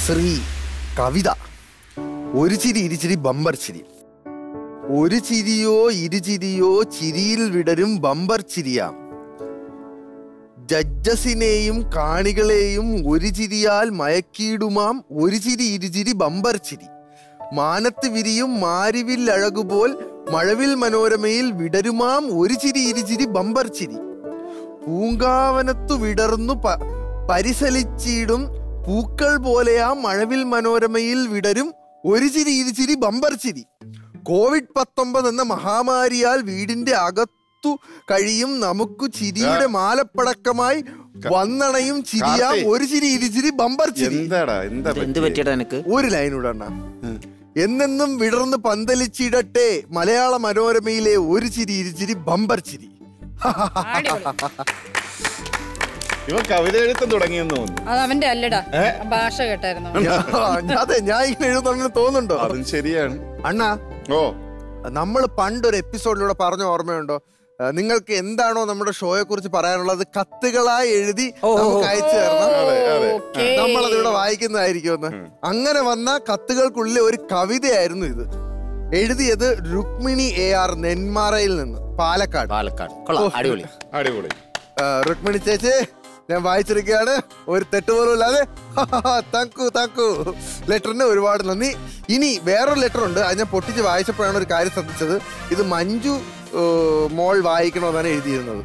ശ്രീ കവിത ഒരു ചിരി ഇരുചിരി ബമ്പർ ചിരി ഒരു ചിരിയോ ഇരുചിരിയോ ചിരിയിൽ വിടരും ബമ്പർ ചിരിയാം ജഡ്ജസിനെയും കാണികളെയും ഒരു ചിരിയാൽ മയക്കിയിടുമാം ഒരു ചിരി ഇരുചിരി ബമ്പർ ചിരി മാനത്ത് വിരിയും മാരിവിൽ അഴകുപോൽ മഴവിൽ മനോരമയിൽ വിടരുമാം ഒരു ചിരി ഇരുചിരി ബമ്പർ ചിരി പൂങ്കാവനത്തു വിടർന്നു പ പരിസലിച്ചിടും പൂക്കൾ പോലെയാ മഴവിൽ മനോരമയിൽ വിടരും ഒരു ചിരി ഇരുചിരി ബമ്പർ ചിരി കോവിഡ് പത്തൊമ്പത് എന്ന മഹാമാരിയാൽ വീടിന്റെ അകത്തു കഴിയും നമുക്ക് ചിരിയുടെ മാലപ്പടക്കമായി വന്നണയും ചിരിയാം കാർത്തി. ഒരു ചിരി ഇരുചിരി ബമ്പർ ചിരി എന്താടാ എന്താ എന്ത് പറ്റിയത്? പറ്റിയടാ എനിക്ക് ഒരു ലൈൻ ഇടണ്ട എന്നെന്നും വിടർന്ന് പന്തലിച്ചിടട്ടെ മലയാള മനോരമയിലെ ഒരു ചിരി ഇരുചിരി ബമ്പർ ചിരി അടിപൊളി. ഇവൻ കവിത എഴുത്തം തുടങ്ങിയെന്ന് തോന്നുന്നു അത് അവന്റെ അല്ലടാ ഭാഷ കേട്ടായിരുന്നു ഞാൻ- അതെ ഞാൻ ഇങ്ങനെ എഴുതുന്നു തോന്നുന്നുണ്ടോ അതും ശരിയാണ് അണ്ണാ ഓ നമ്മൾ പണ്ടൊരു എപ്പിസോഡിലൂടെ പറഞ്ഞ ഓർമ്മയുണ്ടോ ആ, നിങ്ങൾക്ക് എന്താണോ നമ്മുടെ ഷോയെ കുറിച്ച് പറയാനുള്ളത് കത്തുകളായി എഴുതി നമുക്ക് അയച്ചു തരണം അതെ അതെ ഓക്കേ. നമ്മളതിവിടെ വായിക്കുന്നതായിരിക്കുമെന്ന് അങ്ങനെ വന്ന കത്തുകൾക്കുള്ളിൽ ഒരു കവിതയായിരുന്നു ഇത് എഴുതിയത് രുക്മിണി എ ആർ നെന്മാറയിൽ നിന്ന് പാലക്കാട് പാലക്കാട് കൊള്ളാം അടിപൊളി അടിപൊളി ആ, രുക്മിണി ചേച്ചി ഞാൻ വായിച്ചിരിക്കുകയാണ് ഒരു തെറ്റുപോലും ഇല്ലാതെ താങ്കു താങ്കു ലെറ്ററിന് ഒരുപാട് നന്ദി ഇനി വേറൊരു ലെറ്റർ ഉണ്ട് അത് ഞാൻ പൊട്ടിച്ച് വായിച്ചപ്പോഴാണ് ഒരു കാര്യം ശ്രദ്ധിച്ചത് ഇത് മഞ്ജു ഏ, മോൾ വായിക്കണമെന്നാണ് എഴുതിയിരുന്നത്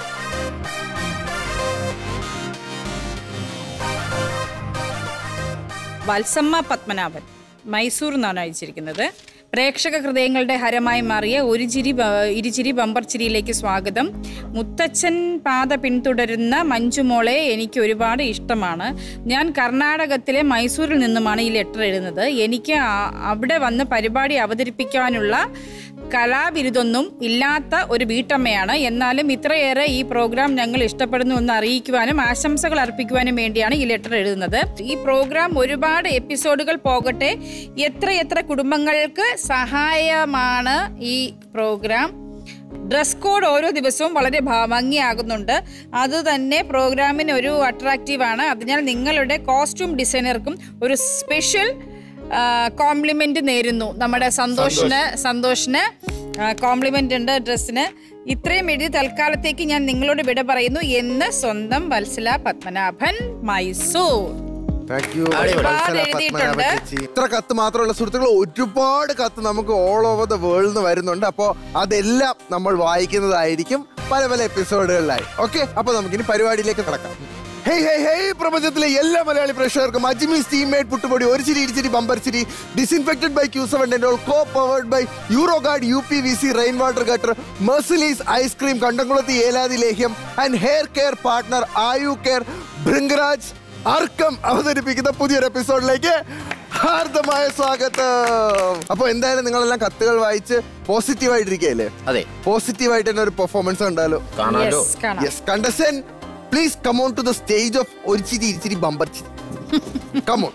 വത്സമ്മ പത്മനാഭൻ മൈസൂർ എന്നാണ് അയച്ചിരിക്കുന്നത് പ്രേക്ഷക ഹൃദയങ്ങളുടെ ഹരമായി മാറിയ ഒരു ചിരി ബ- ഇരുചിരി ബമ്പർ ചിരിയിലേക്ക് സ്വാഗതം മുത്തച്ഛൻ പാത പിന്തുടരുന്ന മഞ്ജുമോളെ എനിക്ക് ഒരുപാട് ഇഷ്ടമാണ് ഞാൻ കർണാടകത്തിലെ മൈസൂരിൽ നിന്നുമാണ് ഈ ലെറ്റർ എഴുതുന്നത് എനിക്ക് ആ- അവിടെ വന്ന് പരിപാടി അവതരിപ്പിക്കാനുള്ള കലാബിരുദൊന്നും ഇല്ലാത്ത ഒരു വീട്ടമ്മയാണ് എന്നാലും ഇത്രയേറെ ഈ പ്രോഗ്രാം ഞങ്ങൾ ഇഷ്ടപ്പെടുന്നു എന്ന് അറിയിക്കുവാനും ആശംസകൾ അർപ്പിക്കുവാനും വേണ്ടിയാണ് ഈ ലെറ്റർ എഴുതുന്നത് ഈ പ്രോഗ്രാം ഒരുപാട് എപ്പിസോഡുകൾ പോകട്ടെ എത്ര എത്ര കുടുംബങ്ങൾക്ക് സഹായമാണ് ഈ പ്രോഗ്രാം ഡ്രസ് കോഡ് ഓരോ ദിവസവും വളരെ ഭ- ഭംഗിയാകുന്നുണ്ട് അത് തന്നെ പ്രോഗ്രാമിന് ഒരു അട്രാക്റ്റീവാണ് അതിനാൽ നിങ്ങളുടെ കോസ്റ്റ്യൂം ഡിസൈനർക്കും ഒരു സ്പെഷ്യൽ കോംപ്ലിമെന്റ് നേരുന്നു നമ്മുടെ സന്തോഷിന് സന്തോഷിന് കോംപ്ലിമെന്റ് ഉണ്ട് ഡ്രസ്സിന് ഇത്രയും എഴുതി തൽക്കാലത്തേക്ക് ഞാൻ നിങ്ങളോട് വിട പറയുന്നു എന്ന് സ്വന്തം വത്സല പത്മനാഭൻ മൈസൂർ താങ്ക് യു ഒരുപാട് എഴുതിയിട്ടുണ്ട്. ഇത്ര കത്ത് മാത്രമല്ല സുഹൃത്തുക്കൾ ഒരുപാട് കത്ത് നമുക്ക് ഓൾ ഓവർ ദ വേൾഡ് നിന്ന് വരുന്നുണ്ട് അപ്പോൾ അതെല്ലാം നമ്മൾ വായിക്കുന്നതായിരിക്കും പല പല എപ്പിസോഡുകളിലായി ഓക്കെ അപ്പൊ നമുക്കിനി പരിപാടിയിലേക്ക് കിടക്കാം ഹേയ് ഹേയ് ഹേയ് പ്രപഞ്ചത്തിലെ എല്ലാ മലയാളി പ്രേക്ഷകർക്കും അജ്മീസ് ടീംമേറ്റ് പുട്ടുപൊടി ഒരു ചിരി ഇരിച്ചിരി ബമ്പർ ചിരി disinfected by Q seven co powered by euro guard U P V C rain water gutter മെർസിലീസ് ഐസ്ക്രീം കണ്ടംകുളത്തി ഏലാതി ലേഹ്യം and hair care partner Ayu care Bhringraj അർക്കം അവതരിപ്പിക്കുന്ന പുതിയൊരു എപ്പിസോഡിലേക്ക് ഹാർദമായ സ്വാഗതം അപ്പൊ എന്തായാലും നിങ്ങളെല്ലാം കത്തുകൾ വായിച്ച് പോസിറ്റീവ് ആയിട്ടിരിക്കല്ലേ അതെ പോസിറ്റീവ് ആയിട്ട് തന്നെ ഒരു പെർഫോമൻസ് കണ്ടാലോ കാണാലോ Yes, കാണാം yes contestant please come on to the stage of ഒരു ചിരി ഇരിച്ചിരി ബമ്പർ ചിരി കമോൺ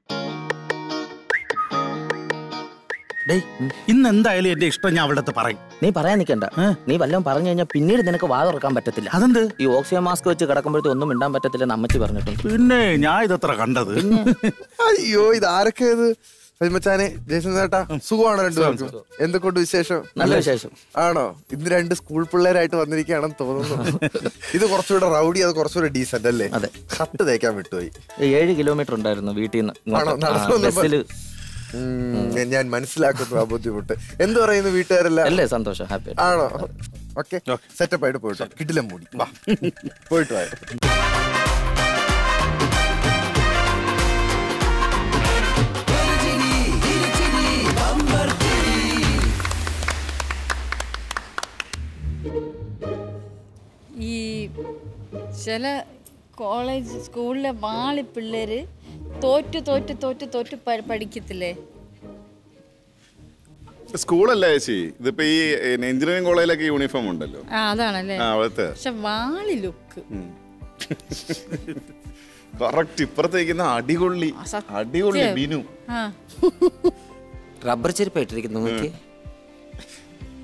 ഡേയ് ഇന്ന് എന്തായാലും എന്റെ ഇഷ്ടം ഞാൻ അവളുടെ അടുത്ത് പറയും നീ പറയാൻ നിൽക്കണ്ട ഏ? നീ വല്ലതും പറഞ്ഞു കഴിഞ്ഞാൽ പിന്നീട് നിനക്ക് വാ തുറക്കാൻ പറ്റത്തില്ല അതെന്ത് ഈ ഓക്സിജൻ മാസ്ക് വെച്ച് കിടക്കുമ്പോഴത്തെ ഒന്നും മിണ്ടാൻ പറ്റത്തില്ലെന്ന് അമ്മച്ചി പറഞ്ഞിട്ടുണ്ട് പിന്നെ ഞാൻ ഇതത്ര കണ്ടത് അയ്യോ ഇത് ആരൊക്കെ ഇത് മച്ചാനെ ജയസൻ ചേട്ടാ സുഖമാണോ രണ്ടുപേർക്കും എന്തൊക്കെയുണ്ട് വിശേഷം നല്ല വിശേഷം ആണോ ഇന്ന് രണ്ട് സ്കൂൾ പിള്ളേരായിട്ട് വന്നിരിക്കുകയാണെന്ന് തോന്നുന്നു ഇത് കുറച്ചുകൂടെ റൗഡി അത് കുറച്ചുകൂടെ ഡീസന്റ് അല്ലേ അതെ. ഷർട്ട് തേക്കാൻ വിട്ടുപോയി ഏഴ് കിലോമീറ്റർ ഉണ്ടായിരുന്നു വീട്ടിൽ ആണോ? നടന്നു നിന്ന് വന്നപ്പോ? ബസ്സിൽ ഉം, ഞാൻ മനസ്സിലാക്കുന്നു ആ ബുദ്ധിമുട്ട് എന്ത് പറയുന്നു വീട്ടുകാരെല്ലാം അല്ലേ സന്തോഷം ഹാപ്പി ആണോ ഓക്കെ സെറ്റപ്പ് ആയിട്ട് പോയിട്ടോ കിടിലം മൂടി വാ പോയിട്ട് വാ ഈ ചില കോളേജ് സ്കൂളിലെ വാളി പിള്ളേര് തോറ്റു തോറ്റു തോറ്റു തോറ്റു പ- പഠിക്കത്തില്ലേ സ്കൂളല്ല ചേച്ചി ഇതിപ്പോ ഈ എഞ്ചിനീയറിംഗ് കോളേജിലൊക്കെ യൂണിഫോം ഉണ്ടല്ലോ ആ അതാണല്ലേ ആ അവിടുത്തെ പക്ഷെ വാളി ലുക്ക് കറക്റ്റ് ഇപ്പുറത്തേക്കുന്ന അടികൊള്ളി ആ, സത്യം. അടികൊള്ളി ബിനു ആ റബ്ബർ ചെരുപ്പായിട്ടിരിക്കുന്നു നോക്കി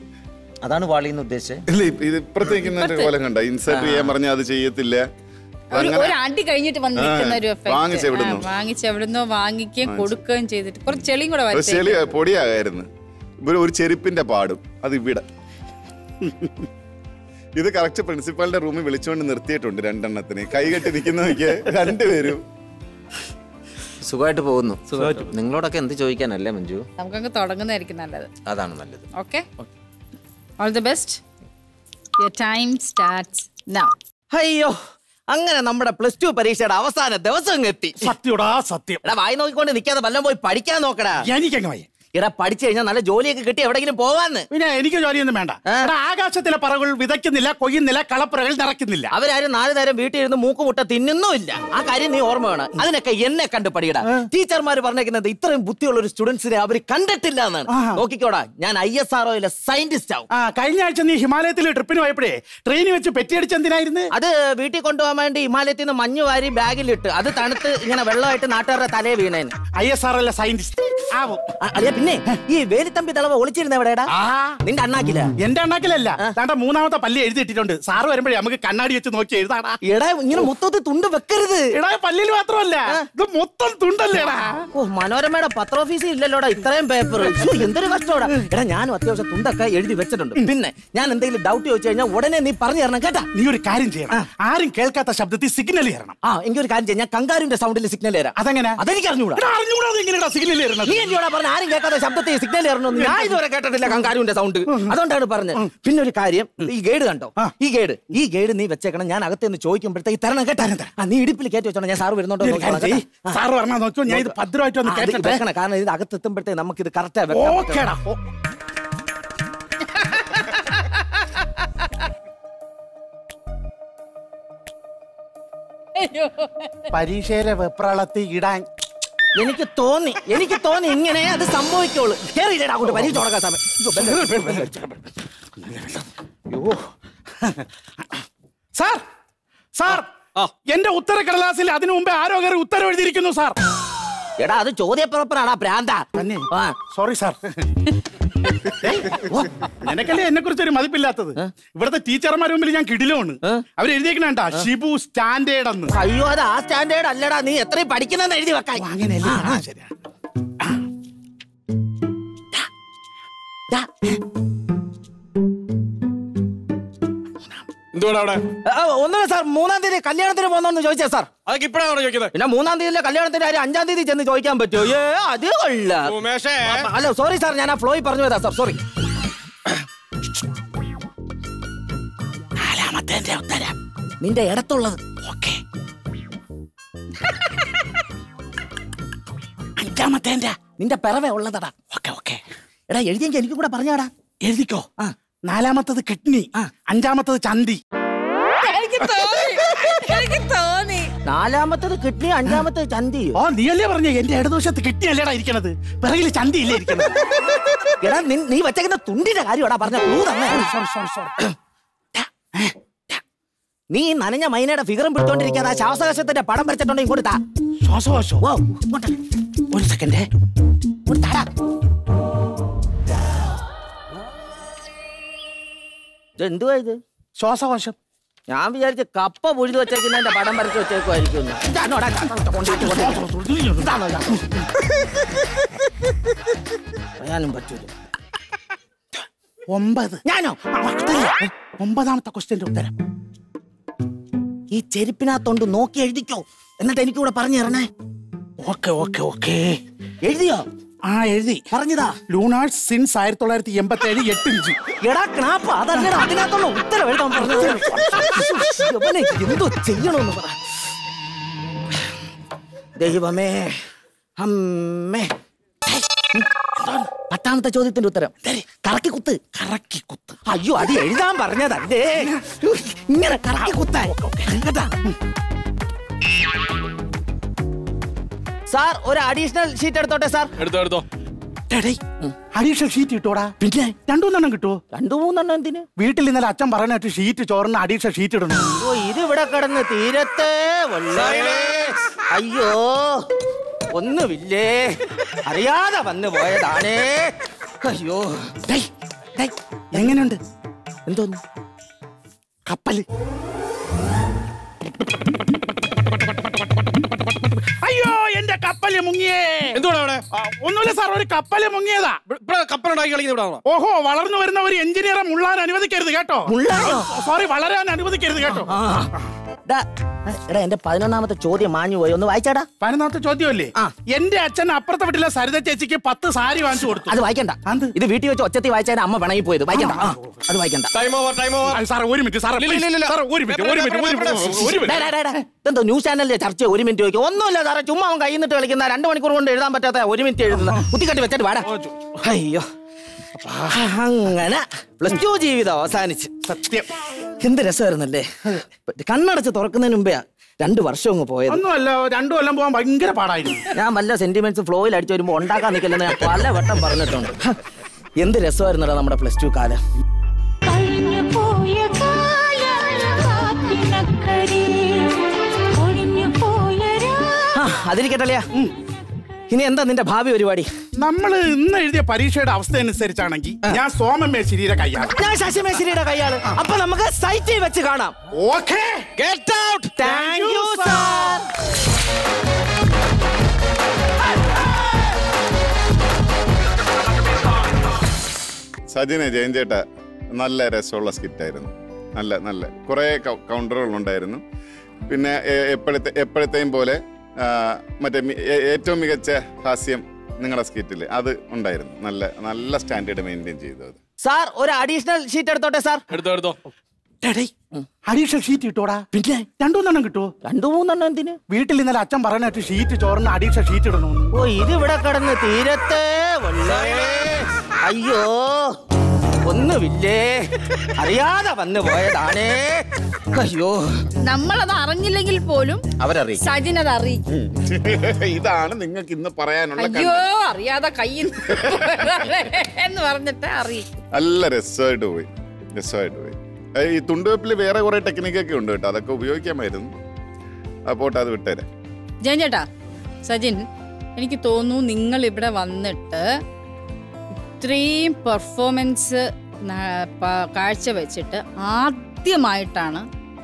അതാണ് വാളിന്ന് ഉദ്ദേശിച്ചത് ഇല്ല ഇപ്പ- ഇത് ഇപ്പുറത്തേക്കുന്ന കോലം കണ്ട ഇൻസേർട്ട് ചെയ്യാൻ പറഞ്ഞാൽ അത് ചെയ്യത്തില്ല ഒരു അങ്ങനെ- ഒരു അടി കഴിഞ്ഞിട്ട് വന്ന് നിൽക്കുന്ന ഒരു ആ, വാങ്ങിച്ചെവിടുന്നോ? വാങ്ങിച്ചെവിടുന്നോ വാങ്ങിക്കുകയും കൊടുക്കുകയും ചെയ്തിട്ട് കുറച്ച് ചെളിയും കൂടെ ഒരു വരട്ടെ ചെളി പൊടിയാകായിരുന്നു ഇവിടെ ഒരു ചെരുപ്പിന്റെ പാടും അത് ഇവിടെ ഇത് കറക്റ്റ് പ്രിൻസിപ്പാളിന്റെ റൂമിൽ വിളിച്ചുകൊണ്ട് നിർത്തിയിട്ടുണ്ട് രണ്ടെണ്ണത്തിന് കൈ കെട്ടി നിൽക്കുന്ന നോക്കിയേ രണ്ടുപേരും സുഖമായിട്ട് പോകുന്നു നിങ്ങളോടൊക്കെ എന്ത് ചോദിക്കാനല്ലേ മഞ്ജു നമുക്കങ്ങ് തുടങ്ങുന്നതായിരിക്കും നല്ലത് അതാണ് നല്ലത് okay all the best your time starts now അയ്യോ അങ്ങനെ നമ്മുടെ പ്ലസ് ടു പരീക്ഷയുടെ അവസാന ദിവസം അങ്ങ് എത്തി സത്യടാ സത്യം എടാ വായി നോക്കിക്കൊണ്ട് നിൽക്കാതെ വല്ലതും പോയി പഠിക്കാൻ നോക്കടാ എനിക്കങ്ങ് വയ്യ എടാ പഠിച്ചു കഴിഞ്ഞാൽ നല്ല ജോലിയൊക്കെ കിട്ടി എവിടെങ്കിലും പോവാന്ന് പിന്നെ എനിക്ക് ജോലിയൊന്നും വേണ്ട ആ. എടാ, ആകാശത്തിലെ പറകൾ വിതയ്ക്കുന്നില്ല കൊയ്യുന്നില്ല കളപ്പുറകൾ നിറയ്ക്കുന്നില്ല അവരാരും നാല് നേരം വീട്ടിൽ ഇരുന്ന് മൂക്കുമുട്ട തിന്നുന്നുമില്ല ആ കാര്യം നീ ഓർമ്മ വേണം അതിനൊക്കെ എന്നെ കണ്ട് പഠിക്കടാ ടീച്ചർമാർ പറഞ്ഞേക്കുന്നത് ഇത്രയും ബുദ്ധിയുള്ള ഒരു സ്റ്റുഡൻസിനെ അവർ കണ്ടിട്ടില്ല എന്നാണ് ആഹാ. നോക്കിക്കോടാ ഞാൻ ഐ എസ് ആർ സയന്റിസ്റ്റ് ആവും ആ കഴിഞ്ഞ ആഴ്ച നീ ഹിമാലയത്തിൽ ട്രിപ്പിന് പോയപ്പോഴേ ട്രെയിനിൽ വെച്ച് പെറ്റിയടിച്ചെന്തിനായിരുന്നു അത് വീട്ടിൽ കൊണ്ടുപോകാൻ വേണ്ടി ഹിമാലയത്തിൽ നിന്ന് മഞ്ഞ് വാരി ബാഗിലിട്ട് അത് തണുത്ത് ഇങ്ങനെ വെള്ളമായിട്ട് നാട്ടുകാരുടെ തലേ വീണേന് I S R L scientist ആവും അ- അളിയാ പിന്നെ ഈ വേലിത്തമ്പി തളവ ഒളിച്ചിരുന്ന എവിടെടാ ആ നിന്റെ അണ്ണാക്കില്ല എന്റെ അണ്ണാക്കിലല്ല താണ്ട മൂന്നാമത്തെ പല്ലി എഴുതിയിട്ടിട്ടുണ്ട് സാറ് വരുമ്പോഴേ നമുക്ക് കണ്ണാടി വെച്ച് നോക്കി എഴുതാടാ എടാ ഇങ്ങനെ മൊത്തത്തിൽ തുണ്ട് വെക്കരുത് എടാ പല്ലിൽ മാത്രമല്ല ഇത് മൊത്തം തുണ്ടല്ലേടാ ഓ മനോരമയുടെ പത്ര ഓഫീസിൽ ഇല്ലല്ലോടാ ഇത്രയും പേപ്പർ എന്തൊരു കഷ്ടോടാ എടാ ഞാനും അത്യാവശ്യം തുണ്ടൊക്കെ എഴുതി വെച്ചിട്ടുണ്ട് പിന്നെ ഞാൻ എന്തെങ്കിലും ഡൗട്ട് ചോദിച്ചു കഴിഞ്ഞാൽ ഉടനെ നീ പറഞ്ഞു തരണം കേട്ടാ നീ ഒരു കാര്യം ചെയ്യണം ആരും കേൾക്കാത്ത ശബ്ദത്തിൽ സിഗ്നൽ ചെയ്യണം ആ എനിക്ക് ഒരു കാര്യം ചെയ്യാം ഞാൻ കങ്കാരുന്റെ സൗണ്ടിൽ സിഗ്നൽ തരാം അതെങ്ങനെ അതെനിക്ക് അറിഞ്ഞൂടാ എടാ, അറിഞ്ഞൂടാ എങ്ങനെയാ സിഗ്നൽ തരുന്നത് നീ എന്നോടാ പറഞ്ഞ ആരും കേൾക്കാത്ത ശബ്ദത്തിൽ സിഗ്നൽ തരണമെന്ന് ഞാൻ ഇതുവരെ കേട്ടിട്ടില്ല കങ്കാരുവിന്റെ സൗണ്ട് അതുകൊണ്ടാണ് പറഞ്ഞത് പിന്നെ ഒരു കാര്യം ഈ ഗൈഡ് കണ്ടോ ഈ ഗൈഡ് ഈ ഗൈഡ് നീ വെച്ചേക്കണം ഞാൻ അകത്ത് നിന്ന് ചോദിക്കുമ്പോഴത്തേക്ക് തരണം കേട്ടാ ആ, നീ ഇടുപ്പിൽ കയറ്റി വെച്ചോണം ഞാൻ സാറ് വരുന്നുണ്ടോ നീ ഒരു കാര്യം ചെയ്യ്. നോക്കിക്കോളാം, കേട്ടാ. സാറ് പറഞ്ഞാ നോക്കിയോ ഞാൻ ഇത് ഭദ്രമായിട്ട് ഒന്ന് ആ, അത് കേട്ടിട്ടെ വെക്കണം കാരണം ഇത് അകത്ത് എത്തുമ്പോഴത്തേക്ക് നമുക്ക് ഇത് കറക്റ്റാ വെക്കാൻ പറ്റും. ഓക്കേടാ ഓ. പരീക്ഷയിലെ വെപ്രാളത്തിൽ ഇടാൻ എനിക്ക് തോന്നി എനിക്ക് തോന്നി ഇങ്ങനെ അത് സംഭവിക്കുള്ളൂ കേറിയില്ലേടാ അങ്ങോട്ട് പരീക്ഷ തുടങ്ങാൻ സമയം അയ്യോ. സാർ സാർ എന്റെ ഉത്തരക്കടലാസിൽ അതിനു മുമ്പേ ആരോ കയറി ഉത്തരവ് എഴുതിയിരിക്കുന്നു സാർ എടാ അത് ചോദ്യപ്പുറപ്പറാടാ പ്രാന്ത തന്നെ ആ. സോറി സാർ നിനക്കല്ലേ എന്നെ കുറിച്ച് ഒരു മതിപ്പില്ലാത്തത് ഇവിടുത്തെ ടീച്ചർമാരുടെ മുമ്പിൽ ഞാൻ കിടിലുമാണ് അവർ എഴുതിയേക്കണ ഷിബു സ്റ്റാൻഡേർഡ് എന്ന് അയ്യോ അത് ആ സ്റ്റാൻഡേർഡ് അല്ലടാ നീ എത്രയും പഠിക്കുന്നെന്ന് എഴുതി വെക്കാൻ അങ്ങനെയല്ലേ ആ, ശരിയാ ദാ. എന്തുവാണ് അവിടെ ആ, ഒന്നുമില്ല സാർ മൂന്നാം തീയതി കല്യാണത്തിന് പോന്നോന്ന് ചോദിച്ചാ സാർ അതൊക്കെ ഇപ്പഴാണോ ചോദിക്കുന്നത് പിന്നെ മൂന്നാം തീയതിയിലെ കല്യാണത്തിന്റെ കാര്യം അഞ്ചാം തീയതി ചെന്ന് ചോദിക്കാൻ പറ്റുമോ ഏ അത് കൊള്ളാം ഉമേഷേ അല്ല സോറി സാർ ഞാൻ ആ ഫ്ലോയിൽ പറഞ്ഞു പോയതാ സാർ സോറി നാലാമത്തെ ഉത്തരം നിന്റെ ഇടത്തുള്ളത് ഓക്കെ അഞ്ചാമത്തെ നിന്റെ പിറവെ ഉള്ളതടാ ഓക്കെ ഓക്കെ എടാ എഴുതിയെങ്കിൽ എനിക്കും കൂടെ പറഞ്ഞാടാ എഴുതിക്കോ നാലാമത്തത് കിഡ്നി അഞ്ചാമത്തത് ചന്തി എനിക്ക് തോന്നി എനിക്ക് തോന്നി നാലാമത്തത് കിഡ്നി അഞ്ചാമത്തത് ചന്തിയോ ഓ നീയല്ലേ പറഞ്ഞ എന്റെ ഇടതുവശത്ത് കിഡ്നി അല്ലേടാ ഇരിക്കണത് പിറകിൽ ചന്തി ഇല്ലേ ഇരിക്കണത് എടാ നീ- നീ വെച്ചേക്കുന്ന തുണ്ടിന്റെ കാര്യമാടാ പറഞ്ഞ ക്ലൂ തന്നെ സോറി സോറി സോറി നീ ഈ നനഞ്ഞ മൈനയുടെ ഫിഗറും പിടിച്ചോണ്ടിരിക്കാതെ ആ ശ്വാസകോശത്തിന്റെ പടം വരച്ചിട്ടുണ്ടെങ്കിൽ ഇങ്ങോട്ട് താ ശ്വാസകോശോ ഓ ഇങ്ങോട്ട് ഒരു സെക്കൻഡ് ഇങ്ങോട്ട് താടാ ഇത് എന്തുവാ ഇത് ശ്വാസകോശം ഞാൻ വിചാരിച്ച കപ്പ പുഴുതു വെച്ചേക്കുന്നതിന്റെ പടം വരച്ച് വെച്ചേക്കുമായിരിക്കും ഇതാണോടാ കൊണ്ടുപോയിട്ട് കൊണ്ടുപോയിട്ട് ഇതാണോ ഇതാ? പറയാനും പറ്റൂല ഒമ്പത് ഞാനോ ആ, അതല്ല. ഒമ്പതാമത്തെ ക്വസ്റ്റ്യന്റെ ഉത്തരം ഈ ചെരുപ്പിനകത്തോണ്ട് നോക്കി എഴുതിക്കോ എന്നിട്ട് എനിക്ക് കൂടെ പറഞ്ഞു തരണേ ഓക്കെ ഓക്കെ ഓക്കെ എഴുതിയോ ആ എഴുതി പറഞ്ഞതാ ലൂണാർഡ് സിൻസ് ആയിരത്തി തൊള്ളായിരത്തി എൺപത്തി ഏഴ് എട്ട് ഇഞ്ച് എടാ ക്നാപ്പ് അതല്ലടാ അതിനകത്തുള്ള ഉത്തരം എഴുതാൻ പറഞ്ഞത് ഇവനെ എന്തോ ചെയ്യണമെന്ന് പറ ദൈവമേ അമ്മേ ഹേയ്, എന്താണ്? പത്താമത്തെ ചോദ്യത്തിന്റെ ഉത്തരം കറക്കി കുത്ത് കറക്കി കുത്ത് അയ്യോ അത് എഴുതാൻ പറഞ്ഞതല്ലേ ഇങ്ങനെ കറക്കി കുത്താൻ കേട്ടാ സാർ ഒരു അഡീഷണൽ ഷീറ്റ് എടുത്തോട്ടെ സാർ എടുത്തോ എടുത്തോ അഡീഷണൽ ഷീറ്റ് കിട്ടോടാ പിന്നെ രണ്ടുമൂന്നെണ്ണം കിട്ടുമോ രണ്ടു മൂന്നെണ്ണം എന്തിന് വീട്ടിൽ ഇന്നലെ അച്ഛൻ പറഞ്ഞിട്ട് ഷീറ്റ് ചോറിന് അഡീഷണൽ ഷീറ്റ് ഇടണം ഓ ഇത് ഇവിടെ കിടന്ന് തീരത്തെ വള്ളേ. അയ്യോ ഒന്നുമില്ലേ അറിയാതെ വന്നു പോയതാണേ അയ്യോ ഡേയ്, ഡേയ്, എങ്ങനെയുണ്ട് എന്തോന്ന് കപ്പല് എന്റെ കപ്പല് മുങ്ങിയേ എന്തുവാണ് അവിടെ ആ, ഒന്നുമില്ല സാർ ഒരു കപ്പല് മുങ്ങിയതാ ഇവിടെ കപ്പലുണ്ടാക്കി കളിക്കുന്നത് ഇവിടെ ഓഹോ വളർന്നു വരുന്ന ഒരു എഞ്ചിനീയറെ മുള്ളാൻ അനുവദിക്കരുത് കേട്ടോ മുള്ളാനോ? സോറി വളരാൻ അനുവദിക്കരുത് കേട്ടോ ആ. ഡാ, എടാ എന്റെ പതിനൊന്നാമത്തെ ചോദ്യം മാഞ്ഞു പോയി ഒന്ന് വായിച്ചാടാ പതിനൊന്നാമത്തെ ചോദ്യമല്ലേ ആ. എന്റെ അച്ഛൻ അപ്പുറത്തെ വീട്ടിലെ സരിത ചേച്ചിക്ക് പത്ത് സാരി വാങ്ങിച്ചു കൊടുത്തു അത് വായിക്കണ്ട എന്ത്? ഇത് വീട്ടിൽ വെച്ച് ഒച്ചത്തി വായിച്ചാൽ അമ്മ പിണങ്ങി പോയത് വായിക്കണ്ട ആ, അത് വായിക്കണ്ട ടൈം ഓവർ ടൈം ഓവർ ആ, സാറേ ഒരു മിനിറ്റ് സാറേ ഇല്ല, ഇല്ല, ഇല്ല. സാറേ ഒരു മിനിറ്റ് ഒരു മിനിറ്റ് ഒരു മിനിറ്റ് ഒരു ഡാ, മിനിറ്റ് ഡാ, ഡാ, ഡാ. ഇതെന്തോ ന്യൂസ് ചാനലിലെ ചർച്ച ഒരു മിനിറ്റ് ചോദിക്കും ഒന്നുമില്ല സാറേ ചുമ്മാ അവൻ കൈ നിട്ട് കളിക്കുന്ന രണ്ട് മണിക്കൂർ കൊണ്ട് എഴുതാൻ പറ്റാത്ത ഒരു മിനിറ്റ് എഴുതുന്ന കുത്തിക്കട്ടി വെച്ചിട്ട് വാടാ അയ്യോ അങ്ങനെ പ്ലസ് ടു ജീവിതം അവസാനിച്ച് സത്യം എന്ത് രസമായിരുന്നല്ലേ കണ്ണടച്ച് തുറക്കുന്നതിന് മുമ്പേ രണ്ട് വർഷം അങ്ങ് പോയത് ഒന്നുമല്ല രണ്ടു കൊല്ലം പോകാൻ ഭയങ്കര പാടായിരുന്നു ഞാൻ വല്ല സെന്റിമെന്റ്സ് ഫ്ലോയിൽ അടിച്ചു വരുമ്പോ ഉണ്ടാക്കാൻ നിൽക്കില്ലെന്ന് ഞാൻ പല വട്ടം പറഞ്ഞിട്ടുണ്ട് ഹ, എന്ത് രസമായിരുന്നടാ നമ്മുടെ പ്ലസ് ടു കാലം കഴിഞ്ഞു പോയ കാലക്കരെ ഒഴിഞ്ഞു പോയ ആ, അതിരിക്കട്ടല്ലയാ ഇനി എന്താ നിന്റെ ഭാവി പരിപാടി നമ്മൾ ഇന്ന് എഴുതിയ പരീക്ഷയുടെ അവസ്ഥ അനുസരിച്ചാണെങ്കിൽ ഞാൻ സോമമേശ്വരിയുടെ കയ്യാണ് ഞാൻ ശശിമേശ്വരിയുടെ കൈയാണ് അപ്പൊ നമുക്ക് സൈറ്റിൽ വെച്ച് കാണാം okay get out thank you sir സജിനെ ജയൻ ചേട്ട നല്ല രസമുള്ള സ്കിറ്റായിരുന്നു നല്ല നല്ല കുറേ കൗണ്ടറുകൾ ഉണ്ടായിരുന്നു പിന്നെ എ- എപ്പോഴത്തെ എപ്പോഴത്തെയും പോലെ ആ, മറ്റേ മി- ഏ- ഏറ്റവും മികച്ച ഹാസ്യം നിങ്ങളുടെ സ്കിറ്റിൽ അത് ഉണ്ടായിരുന്നു നല്ല നല്ല സ്റ്റാൻഡേർഡ് മെയിൻറ്റെയിൻ ചെയ്തു അത് സാർ ഒരു അഡീഷണൽ ഷീറ്റ് എടുത്തോട്ടെ സാർ എടുത്തോ എടുത്തോ അഡീഷണൽ ഷീറ്റ് കിട്ടോടാ പിന്നെ രണ്ടുമൂന്നെണ്ണം കിട്ടുമോ രണ്ടു മൂന്നെണ്ണം എന്തിന് വീട്ടിൽ ഇന്നലെ അച്ഛൻ പറഞ്ഞിട്ട് ഷീറ്റ് ചോറിന് അഡീഷണൽ ഷീറ്റ് ഇടണമെന്ന് ഓ ഇത് ഇവിടെ കിടന്ന് തീരത്തെ വള്ളേ. അയ്യോ ഒന്നുമില്ലേ അറിയാതെ വന്നു പോയതാണേ അയ്യോ നമ്മളത് അറിഞ്ഞില്ലെങ്കിൽ പോലും അവരറിയിക്കും സജിൻ അത് അറിയിക്കും ഇതാണ് നിങ്ങൾക്ക് ഇന്ന് പറയാനുള്ള അയ്യോ content. അറിയാതെ കയ്യിൽ എന്ന് പറഞ്ഞിട്ട് അറിയിക്കും നല്ല രസമായിട്ട് പോയി രസമായിട്ട് പോയി ഏ, ഈ തുണ്ടുവെപ്പിൽ വേറെ കുറെ ടെക്നിക്കൊക്കെ ഉണ്ട് കേട്ടോ അതൊക്കെ ഉപയോഗിക്കാമായിരുന്നു അപ്പോൾ അത് വിട്ടേരെ ജയൻ ചേട്ടാ സജിൻ എനിക്ക് തോന്നുന്നു നിങ്ങൾ ഇവിടെ വന്നിട്ട് ഇത്രയും പെർഫോമൻസ് കാഴ്ചവെച്ചിട്ട് ആദ്യമായിട്ടാണ്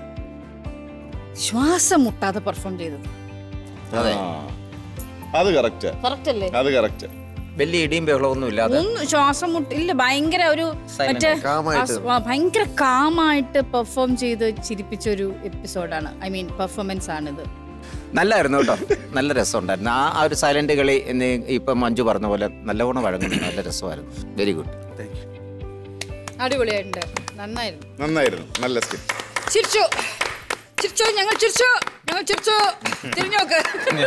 ശ്വാസം മുട്ടാതെ പെർഫോം ചെയ്തത് അതെ ആ. അത് കറക്റ്റ് കറക്റ്റ് അല്ലേ അത് കറക്റ്റ് വലിയ ഇടിയും ബഹളമൊന്നും ഇല്ലാതെ ഒന്നും ശ്വാസം മുട്ടില്ല ഭയങ്കര ഒരു Silent മറ്റേ കാമായിട്ട്. ആ, ആ, ഭയങ്കര കാമായിട്ട് പെർഫോം ചെയ്ത് ചിരിപ്പിച്ച ഒരു എപ്പിസോഡാണ് ഐ മീൻ പെർഫോമൻസ് ആണിത് നല്ലായിരുന്നു കേട്ടോ നല്ല രസമുണ്ടായിരുന്നു ആ ആ ഒരു സൈലന്റ് കളി എന്ന് ഇപ്പൊ മഞ്ജു പറഞ്ഞ പോലെ നല്ലവണ്ണം വഴങ്ങുന്നു നല്ല രസമായിരുന്നു വെരി ഗുഡ് അടിപൊളിയായിട്ടുണ്ട് നന്നായിരുന്നു നന്നായിരുന്നു നല്ല സ്കിറ്റ് ചിരിച്ചു ചിരിച്ചു ഞങ്ങൾ ചിരിച്ചു ഞങ്ങൾ ചിരിച്ചു തിരിഞ്ഞു നോക്ക്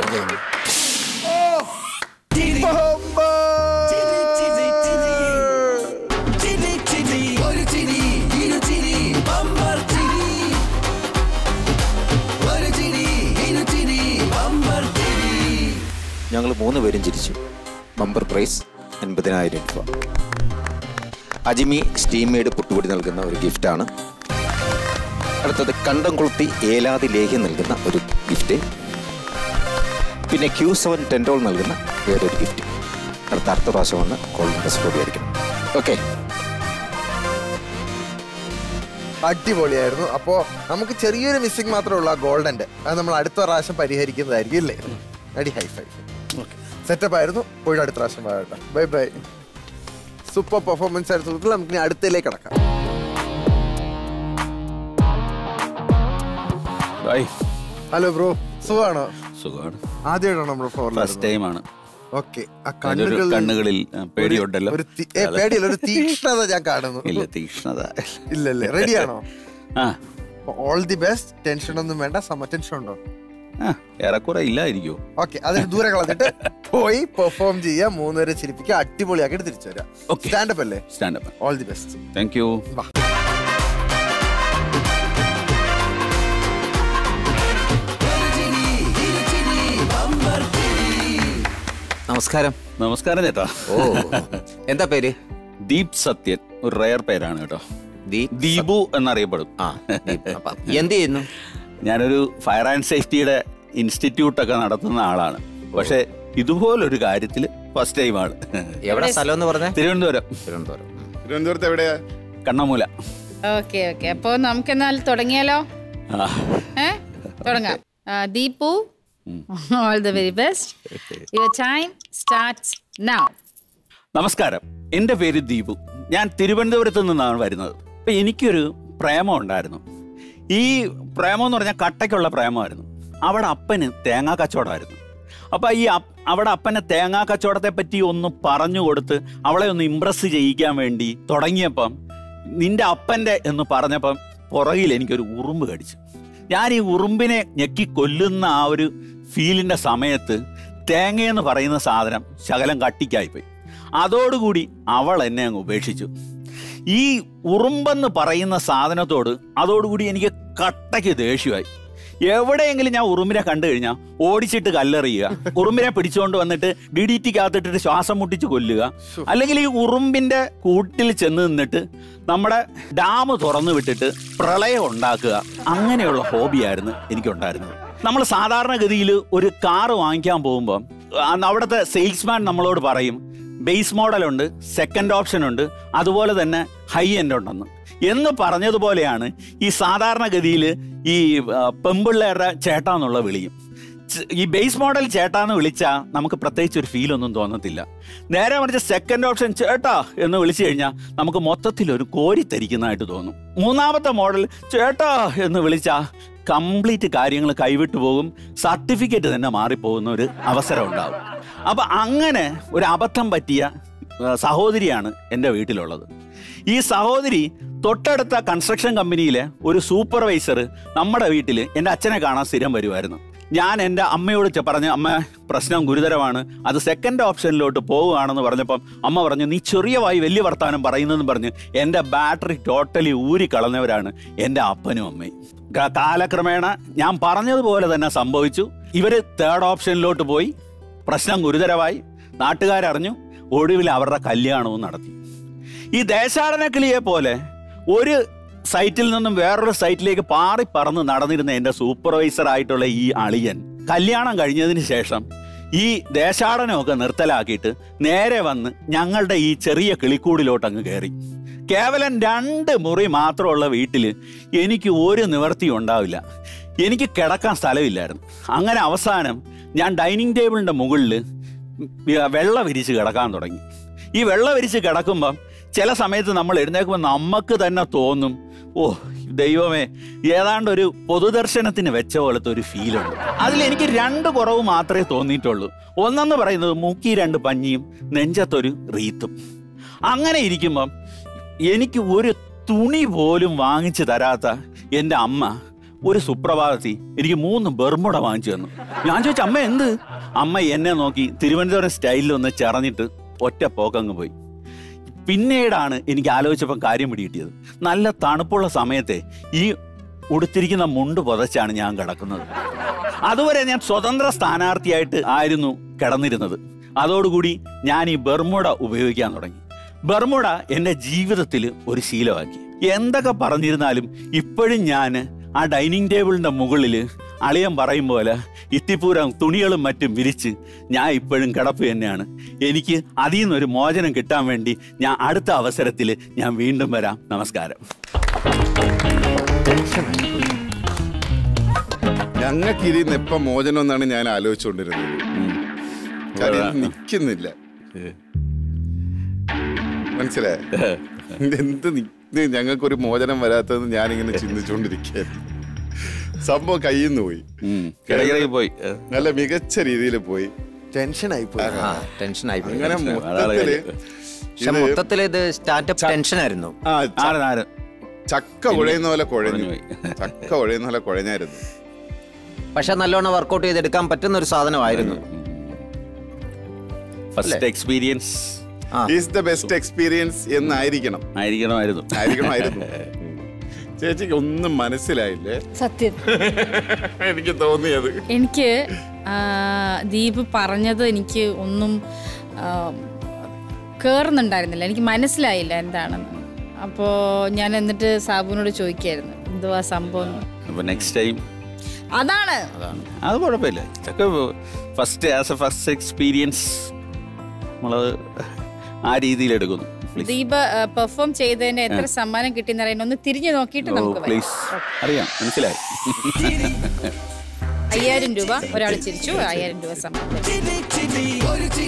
ഞങ്ങൾ മൂന്ന് പേരും ചിരിച്ചു ബമ്പർ പ്രൈസ് അൻപതിനായിരം രൂപ അജിമി സ്റ്റീം മെയ്ഡ് പുട്ടുപൊടി നൽകുന്ന ഒരു ഗിഫ്റ്റാണ് അടുത്തത് കണ്ടം കൊളുത്തി ഏലാതി ലേഹ്യം നൽകുന്ന ഒരു ഗിഫ്റ്റ് പിന്നെ ക്യൂ സെവൻ ടെൻഡോൾ നൽകുന്ന വേറൊരു ഗിഫ്റ്റ് അടുത്ത അടുത്ത പ്രാവശ്യം വന്ന് കോളിംഗ് റെസ്പോർട്ട് ആയിരിക്കും ഓക്കെ അടിപൊളിയായിരുന്നു അപ്പോ നമുക്ക് ചെറിയൊരു മിസ്സിംഗ് മാത്രമേ ഉള്ളൂ ആ ഗോൾഡന്റെ അത് നമ്മൾ അടുത്ത പ്രാവശ്യം പരിഹരിക്കുന്നതായിരിക്കും ഇല്ലേ അടി ഹൈ ഫൈ സെറ്റപ്പ് ആയിരുന്നു പോയിട്ട് അടുത്ത പ്രാവശ്യം പറയട്ടെ ബൈ ബൈ സൂപ്പർ പെർഫോമൻസ് ആയിരുന്നു സുഹൃത്തുക്കളെ നമുക്ക് ഇനി അടുത്തതിലേക്ക് കിടക്കാം ബൈ ഹലോ ബ്രോ സുഖമാണോ സുഖമാണ് ആദ്യമായിട്ടാണോ നമ്മുടെ ഫസ്റ്റ് ഫ്ലോറിൽ ടൈമാണ് ഓക്കെ ആ അതിന്റെ ഒരു കണ്ണുകളിൽ കണ്ണുകളിൽ ആ, പേടിയുണ്ടല്ലോ ഒരു തി- ഏ, പേടിയല്ല ഒരു തീക്ഷ്ണത ഞാൻ കാണുന്നു ഇല്ല തീക്ഷ്ണത ഇല്ലല്ലേ റെഡിയാണോ ആ ഓൾ ദി ബെസ്റ്റ് ടെൻഷൻ ഒന്നും വേണ്ട സമ ടെൻഷൻ ഉണ്ടോ ആ ഏറെക്കുറെ ഇല്ലായിരിക്കോ ഓക്കെ അതിന് ദൂരെ കളഞ്ഞിട്ട് പോയി പെർഫോം ചെയ്യുക മൂന്നുപേരെ ചിരിപ്പിക്കുക അടിപൊളിയാക്കിയിട്ട് തിരിച്ചു വരാം Okay. സ്റ്റാൻഡപ്പ് അല്ലേ standup all the best thank you നമസ്കാരം നമസ്കാരം ചേട്ടാ ഓ എന്താ പേര് ദീപ് സത്യൻ ഒരു റയർ പേരാണ് കേട്ടോ ദീപ് ദീപു എന്നറിയപ്പെടും ആ ദീപ്. അപ്പൊ എന്ത് ചെയ്യുന്നു ഞാനൊരു ഫയർ ആൻഡ് സേഫ്റ്റിയുടെ ഇൻസ്റ്റിറ്റ്യൂട്ടൊക്കെ നടത്തുന്ന ആളാണ് പക്ഷെ ഇതുപോലൊരു കാര്യത്തിൽ ഫസ്റ്റ് ടൈമാണ് എവിടെ സ്ഥലം എന്ന് പറഞ്ഞ തിരുവനന്തപുരം തിരുവനന്തപുരം തിരുവനന്തപുരത്ത് എവിടെയാ കണ്ണമൂല ഓക്കെ ഓക്കെ അപ്പോൾ നമുക്ക് എന്നാൽ തുടങ്ങിയാലോ ആ ഏ തുടങ്ങാം ആ, Deepu all the very best your time starts now നമസ്കാരം എൻ്റെ പേര് ദീപു ഞാൻ തിരുവനന്തപുരത്ത് നിന്നാണ് വരുന്നത് അപ്പം എനിക്കൊരു പ്രേമം ഉണ്ടായിരുന്നു ഈ പ്രേമം എന്ന് പറഞ്ഞാൽ കട്ടയ്ക്കുള്ള പ്രേമമായിരുന്നു അവിടെ അപ്പന് തേങ്ങാ കച്ചവടമായിരുന്നു അപ്പം ഈ അപ്പ് അവിടെ അപ്പനെ തേങ്ങാ കച്ചവടത്തെ പറ്റി ഒന്ന് പറഞ്ഞു കൊടുത്ത് അവളെ ഒന്ന് ഇമ്പ്രസ് ചെയ്യിക്കാൻ വേണ്ടി തുടങ്ങിയപ്പം നിന്റെ അപ്പൻ്റെ എന്ന് പറഞ്ഞപ്പം പുറകിൽ എനിക്കൊരു ഉറുമ്പ് കടിച്ചു ഞാൻ ഈ ഉറുമ്പിനെ ഞെക്കി കൊല്ലുന്ന ആ ഒരു ഫീലിൻ്റെ സമയത്ത് തേങ്ങയെന്ന് പറയുന്ന സാധനം ശകലം കട്ടിക്കായിപ്പോയി അതോടുകൂടി അവൾ എന്നെ അങ്ങ് ഉപേക്ഷിച്ചു ഈ ഉറുമ്പെന്ന് പറയുന്ന സാധനത്തോട് അതോടുകൂടി എനിക്ക് കട്ടയ്ക്ക് ദേഷ്യമായി എവിടെയെങ്കിലും ഞാൻ ഉറുമ്പിനെ കണ്ടു കഴിഞ്ഞാൽ ഓടിച്ചിട്ട് കല്ലെറിയുക ഉറുമ്പിനെ പിടിച്ചുകൊണ്ട് വന്നിട്ട് ഡി ഡി ടിക്കകത്തിട്ടിട്ട് ശ്വാസം മുട്ടിച്ച് കൊല്ലുക അല്ലെങ്കിൽ ഈ ഉറുമ്പിന്റെ കൂട്ടിൽ ചെന്ന് നിന്നിട്ട് നമ്മുടെ ഡാം തുറന്നു വിട്ടിട്ട് പ്രളയം ഉണ്ടാക്കുക അങ്ങനെയുള്ള ഹോബിയായിരുന്നു എനിക്കുണ്ടായിരുന്നത് നമ്മൾ സാധാരണഗതിയിൽ ഒരു കാറ് വാങ്ങിക്കാൻ പോകുമ്പോൾ അവിടുത്തെ സെയിൽസ്മാൻ നമ്മളോട് പറയും ബേസ് മോഡലുണ്ട് സെക്കൻഡ് ഓപ്ഷൻ ഉണ്ട് അതുപോലെ തന്നെ ഹൈ എൻഡ് ഉണ്ടെന്ന് എന്ന് പറഞ്ഞതുപോലെയാണ് ഈ സാധാരണഗതിയിൽ ഈ ആ, പെമ്പിള്ളേരുടെ ചേട്ടാന്നുള്ള വിളിയും ച- ഈ ബേസ് മോഡൽ ചേട്ടാന്ന് വിളിച്ചാൽ നമുക്ക് പ്രത്യേകിച്ച് ഒരു ഫീൽ ഒന്നും തോന്നത്തില്ല നേരെ മറിച്ച് സെക്കൻഡ് ഓപ്ഷൻ ചേട്ടാ എന്ന് വിളിച്ചു കഴിഞ്ഞാൽ നമുക്ക് മൊത്തത്തിൽ ഒരു കോരിത്തരിക്കുന്നതായിട്ട് തോന്നും മൂന്നാമത്തെ മോഡൽ ചേട്ടാ എന്ന് വിളിച്ചാൽ കംപ്ലീറ്റ് കാര്യങ്ങൾ കൈവിട്ടു പോകും സർട്ടിഫിക്കറ്റ് തന്നെ മാറിപ്പോകുന്ന ഒരു അവസരം ഉണ്ടാകും അപ്പം അങ്ങനെ ഒരു അബദ്ധം പറ്റിയ ആ, സഹോദരിയാണ് എൻ്റെ വീട്ടിലുള്ളത് ഈ സഹോദരി തൊട്ടടുത്ത കൺസ്ട്രക്ഷൻ കമ്പനിയിലെ ഒരു സൂപ്പർവൈസർ നമ്മുടെ വീട്ടിൽ എൻ്റെ അച്ഛനെ കാണാൻ സ്ഥിരം വരുമായിരുന്നു ഞാൻ എൻ്റെ അമ്മയോട് ചെ- പറഞ്ഞു അമ്മ പ്രശ്നം ഗുരുതരമാണ് അത് സെക്കൻഡ് ഓപ്ഷനിലോട്ട് പോവുകയാണെന്ന് പറഞ്ഞപ്പം അമ്മ പറഞ്ഞു നീ ചെറിയ വായി വലിയ വർത്തമാനം പറയുന്നതെന്ന് പറഞ്ഞ് എൻ്റെ ബാറ്ററി ടോട്ടലി ഊരിക്കളഞ്ഞവരാണ് എൻ്റെ അപ്പനും അമ്മയും ക- കാലക്രമേണ ഞാൻ പറഞ്ഞതുപോലെ തന്നെ സംഭവിച്ചു ഇവർ തേർഡ് ഓപ്ഷനിലോട്ട് പോയി പ്രശ്നം ഗുരുതരമായി നാട്ടുകാരറിഞ്ഞു ഒടുവിൽ അവരുടെ കല്യാണവും നടത്തി ഈ ദേശാടന കിളിയെ പോലെ ഒരു സൈറ്റിൽ നിന്നും വേറൊരു സൈറ്റിലേക്ക് പാറി പറന്ന് നടന്നിരുന്ന എൻ്റെ സൂപ്പർവൈസർ ആയിട്ടുള്ള ഈ അളിയൻ കല്യാണം കഴിഞ്ഞതിന് ശേഷം ഈ ദേശാടനമൊക്കെ നിർത്തലാക്കിയിട്ട് നേരെ വന്ന് ഞങ്ങളുടെ ഈ ചെറിയ കിളിക്കൂടിലോട്ട് അങ്ങ് കയറി കേവലം രണ്ട് മുറി മാത്രമുള്ള വീട്ടിൽ എനിക്ക് ഒരു നിവർത്തിയും ഉണ്ടാവില്ല എനിക്ക് കിടക്കാൻ സ്ഥലമില്ലായിരുന്നു അങ്ങനെ അവസാനം ഞാൻ ഡൈനിങ് ടേബിളിൻ്റെ മുകളിൽ വെള്ള വിരിച്ച് കിടക്കാൻ തുടങ്ങി ഈ വെള്ള വിരിച്ച് കിടക്കുമ്പം ചില സമയത്ത് നമ്മൾ എഴുന്നേൽക്കുമ്പോൾ നമുക്ക് തന്നെ തോന്നും ഓ ദൈവമേ ഏതാണ്ട് ഒരു പൊതുദർശനത്തിന് വെച്ച പോലത്തെ ഒരു ഫീലുണ്ട് അതിൽ എനിക്ക് രണ്ട് കുറവ് മാത്രമേ തോന്നിയിട്ടുള്ളൂ ഒന്നെന്ന് പറയുന്നത് മൂക്കി രണ്ട് പഞ്ഞിയും നെഞ്ചത്തൊരു റീത്തും അങ്ങനെ ഇരിക്കുമ്പം എനിക്ക് ഒരു തുണി പോലും വാങ്ങിച്ചു തരാത്ത എൻ്റെ അമ്മ ഒരു സുപ്രഭാതത്തിൽ എനിക്ക് മൂന്ന് ബെർമുട വാങ്ങിച്ചു തന്നു ഞാൻ ചോദിച്ചു അമ്മ എന്ത് അമ്മ എന്നെ നോക്കി തിരുവനന്തപുരം സ്റ്റൈലിൽ ഒന്ന് ചെറഞ്ഞിട്ട് ഒറ്റ പോക്കങ്ങ് പോയി പിന്നീടാണ് എനിക്ക് ആലോചിച്ചപ്പം കാര്യം പിടികിട്ടിയത് നല്ല തണുപ്പുള്ള സമയത്തെ ഈ ഉടുത്തിരിക്കുന്ന മുണ്ട് പുതച്ചാണ് ഞാൻ കിടക്കുന്നത് അതുവരെ ഞാൻ സ്വതന്ത്ര സ്ഥാനാർത്ഥിയായിട്ട് ആയിരുന്നു കിടന്നിരുന്നത് അതോടുകൂടി ഞാൻ ഈ ബെർമുട ഉപയോഗിക്കാൻ തുടങ്ങി ബെർമുട എൻ്റെ ജീവിതത്തിൽ ഒരു ശീലമാക്കി എന്തൊക്കെ പറഞ്ഞിരുന്നാലും ഇപ്പോഴും ഞാൻ ആ ഡൈനിങ് ടേബിളിൻ്റെ മുകളിൽ അളിയൻ പറയും പോലെ ഇത്തിപ്പൂരം തുണികളും മറ്റും വിരിച്ച് ഞാൻ ഇപ്പോഴും കിടപ്പ് തന്നെയാണ് എനിക്ക് അതിൽ നിന്നൊരു മോചനം കിട്ടാൻ വേണ്ടി ഞാൻ അടുത്ത അവസരത്തിൽ ഞാൻ വീണ്ടും വരാം നമസ്കാരം ഞങ്ങൾക്ക് ഇതിൽ നിന്ന് എപ്പം മോചനം എന്നാണ് ഞാൻ ആലോചിച്ചുകൊണ്ടിരുന്നത് കാര്യം ഇത് നിൽക്കുന്നില്ല മനസ്സിലായ എന്ത് ഞങ്ങൾക്കൊരു മോചനം വരാത്തതെന്ന് ഞാനിങ്ങനെ ചിന്തിച്ചുകൊണ്ടിരിക്കുകയായിരുന്നു സംഭവം കയ്യിൽ നിന്ന് പോയി ഉം. കിടക്കിടയ്ക്ക് പോയി ഏ, നല്ല മികച്ച രീതിയിൽ പോയി ടെൻഷനായി പോയി ആ ടെൻഷനായി പോയി. അങ്ങനെ വളരെ മൊത്തത്തില് കാര്യം. പക്ഷെ മൊത്തത്തിൽ ഇത് സ്റ്റാർട്ടപ്പ് ടെൻഷൻ ആയിരുന്നു ആ ച- ആര് ആര് ചക്ക കുഴയുന്ന പോലെ കുഴഞ്ഞു കുഴഞ്ഞുപോയി. ചക്ക കുഴയുന്ന പോലെ കുഴഞ്ഞായിരുന്നു പക്ഷെ നല്ലോണം വർക്കൗട്ട് ചെയ്തെടുക്കാൻ പറ്റുന്ന ഒരു സാധനമായിരുന്നു ഫസ്റ്റ് എക്സ്പീരിയൻസ് ആ ഈസ് ദ ബെസ്റ്റ് എക്സ്പീരിയൻസ് എന്നായിരിക്കണം ആയിരിക്കണമായിരുന്നു ആയിരിക്കണമായിരുന്നു ചേച്ചിക്ക് ഒന്നും മനസ്സിലായില്ലേ സത്യം എനിക്ക് തോന്നിയത് എനിക്ക് ആ, ദീപ് പറഞ്ഞത് എനിക്ക് ഒന്നും ആ, കേറുന്നുണ്ടായിരുന്നില്ല എനിക്ക് മനസ്സിലായില്ല എന്താണെന്ന് അപ്പോൾ ഞാൻ എന്നിട്ട് സാബുവിനോട് ചോദിക്കായിരുന്നു എന്തുവാ സംഭവം എന്ന്. അപ്പൊ നെക്സ്റ്റ് ടൈം അതാണ് അത് കുഴപ്പമില്ല ഇതൊക്കെ first as a first experience നമ്മളത് ആ രീതിയിൽ എടുക്കുന്നു Please. ദീപ പെർഫോം ചെയ്തതിന് എത്ര സമ്മാനം കിട്ടിയെന്ന് അറിയാൻ ഒന്ന് തിരിഞ്ഞു നോക്കിയിട്ട് ഓ നമുക്ക് വരാം. പ്ലീസ് അറിയാം മനസ്സിലായി അയ്യായിരം രൂപ ഒരാൾ ചിരിച്ചു അയ്യായിരം രൂപ സമ്മാനം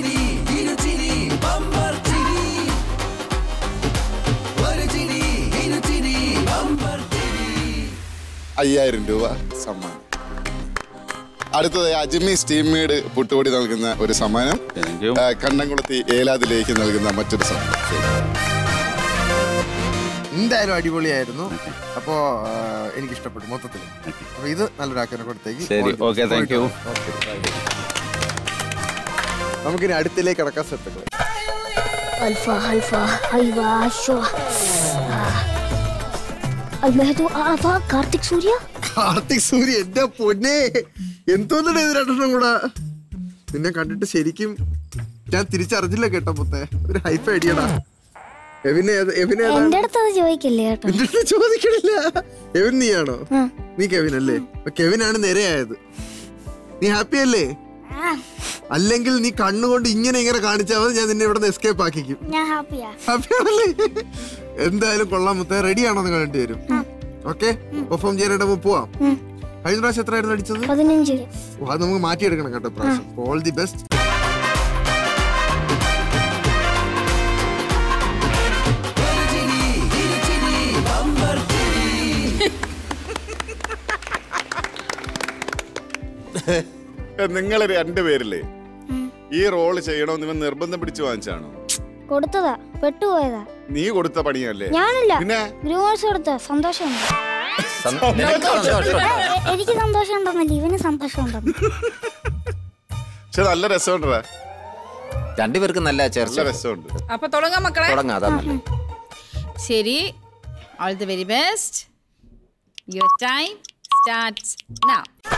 അയ്യായിരം രൂപ സമ്മാനം അടുത്തത് അജ്മി സ്റ്റീം മെയ്ഡ് പുട്ടുപൊടി നൽകുന്ന ഒരു സമ്മാനം Thank you. ആ, കണ്ടംകുളത്തി ഏലാതിലേക്ക് നൽകുന്ന മറ്റൊരു സമ്മാനം എന്തായാലും അടിപൊളിയായിരുന്നു അപ്പോ ആ, എനിക്ക് ഇഷ്ടപ്പെട്ടു മൊത്തത്തിൽ അപ്പൊ ഇത് നല്ലൊരാക്കിനെ കൊടുത്തേക്ക് ശരി, okay, thank you. നമുക്കിനി അടുത്തിലേക്ക് കടക്കാൻ സെറ്റ് अल्फा अल्फा अल्वा शो अलमहदु आफा कार्तिक सूर्य കാർത്തിക് സൂര്യ എന്റെ പൊന്നെ എന്തോന്നിട്ട് ഇത് രണ്ടെണ്ണം കൂടെ നിന്നെ കണ്ടിട്ട് ശരിക്കും ഞാൻ തിരിച്ചറിഞ്ഞില്ല കേട്ടോ മുത്തേ ഒരു ഹൈപ്പ് അടിയടാ എവിനെ ഏത്- എവിനെ ഏതാണ്? എന്റെ അടുത്ത് അത് ചോദിക്കില്ലേ കേട്ടോ എന്റെ അടുത്ത് ചോദിക്കണില്ല എവിൻ നീയാണോ നീ കെവിൻ അല്ലേ അപ്പൊ കെവിനാണ് നിരയായത് നീ ഹാപ്പി അല്ലേ അല്ലെങ്കിൽ നീ കണ്ണുകൊണ്ട് ഇങ്ങനെ ഇങ്ങനെ കാണിച്ചാൽ മതി ഞാൻ നിന്നെ ഇവിടെ എസ്കേപ്പ് ആക്കിക്കും ഞാൻ ഹാപ്പിയാ ഹാപ്പി ആണല്ലേ എന്തായാലും കൊള്ളാം മുത്തേ റെഡി ആണോ എന്ന് കണ്ടിട്ട് വരും ഓക്കെ പെർഫോം ചെയ്യാനായിട്ട് നമുക്ക് പോവാം കഴിഞ്ഞ പ്രാവശ്യം എത്രയായിരുന്നു അടിച്ചത് പതിനഞ്ച് ഓ, അത് നമുക്ക് മാറ്റിയെടുക്കണം കേട്ടോ പ്രാവശ്യം ഓൾ ദി ബെസ്റ്റ് നിങ്ങൾ രണ്ടുപേരില്ലേ ഈ റോള് ചെയ്യണമെന്ന് ഇവൻ നിർബന്ധം പിടിച്ചു വാങ്ങിച്ചാണോ കൊടുത്തതാ പെട്ടുപോയതാ നീ കൊടുത്ത പണിയല്ലേ ഞാനല്ല പിന്നെ ഗ്രൂമേഴ്സ് കൊടുത്ത സന്തോഷമുണ്ട് എനിക്ക് സന്തോഷം ഉണ്ടെന്നല്ല ഇവന് സന്തോഷം ഉണ്ടെന്ന് പക്ഷെ നല്ല രസമുണ്ടാ രണ്ടുപേർക്ക് നല്ല ചേർച്ച നല്ല രസമുണ്ട് അപ്പൊ തുടങ്ങാം മക്കളെ തുടങ്ങാം അതാ നല്ലത് ശരി all the very best your time start now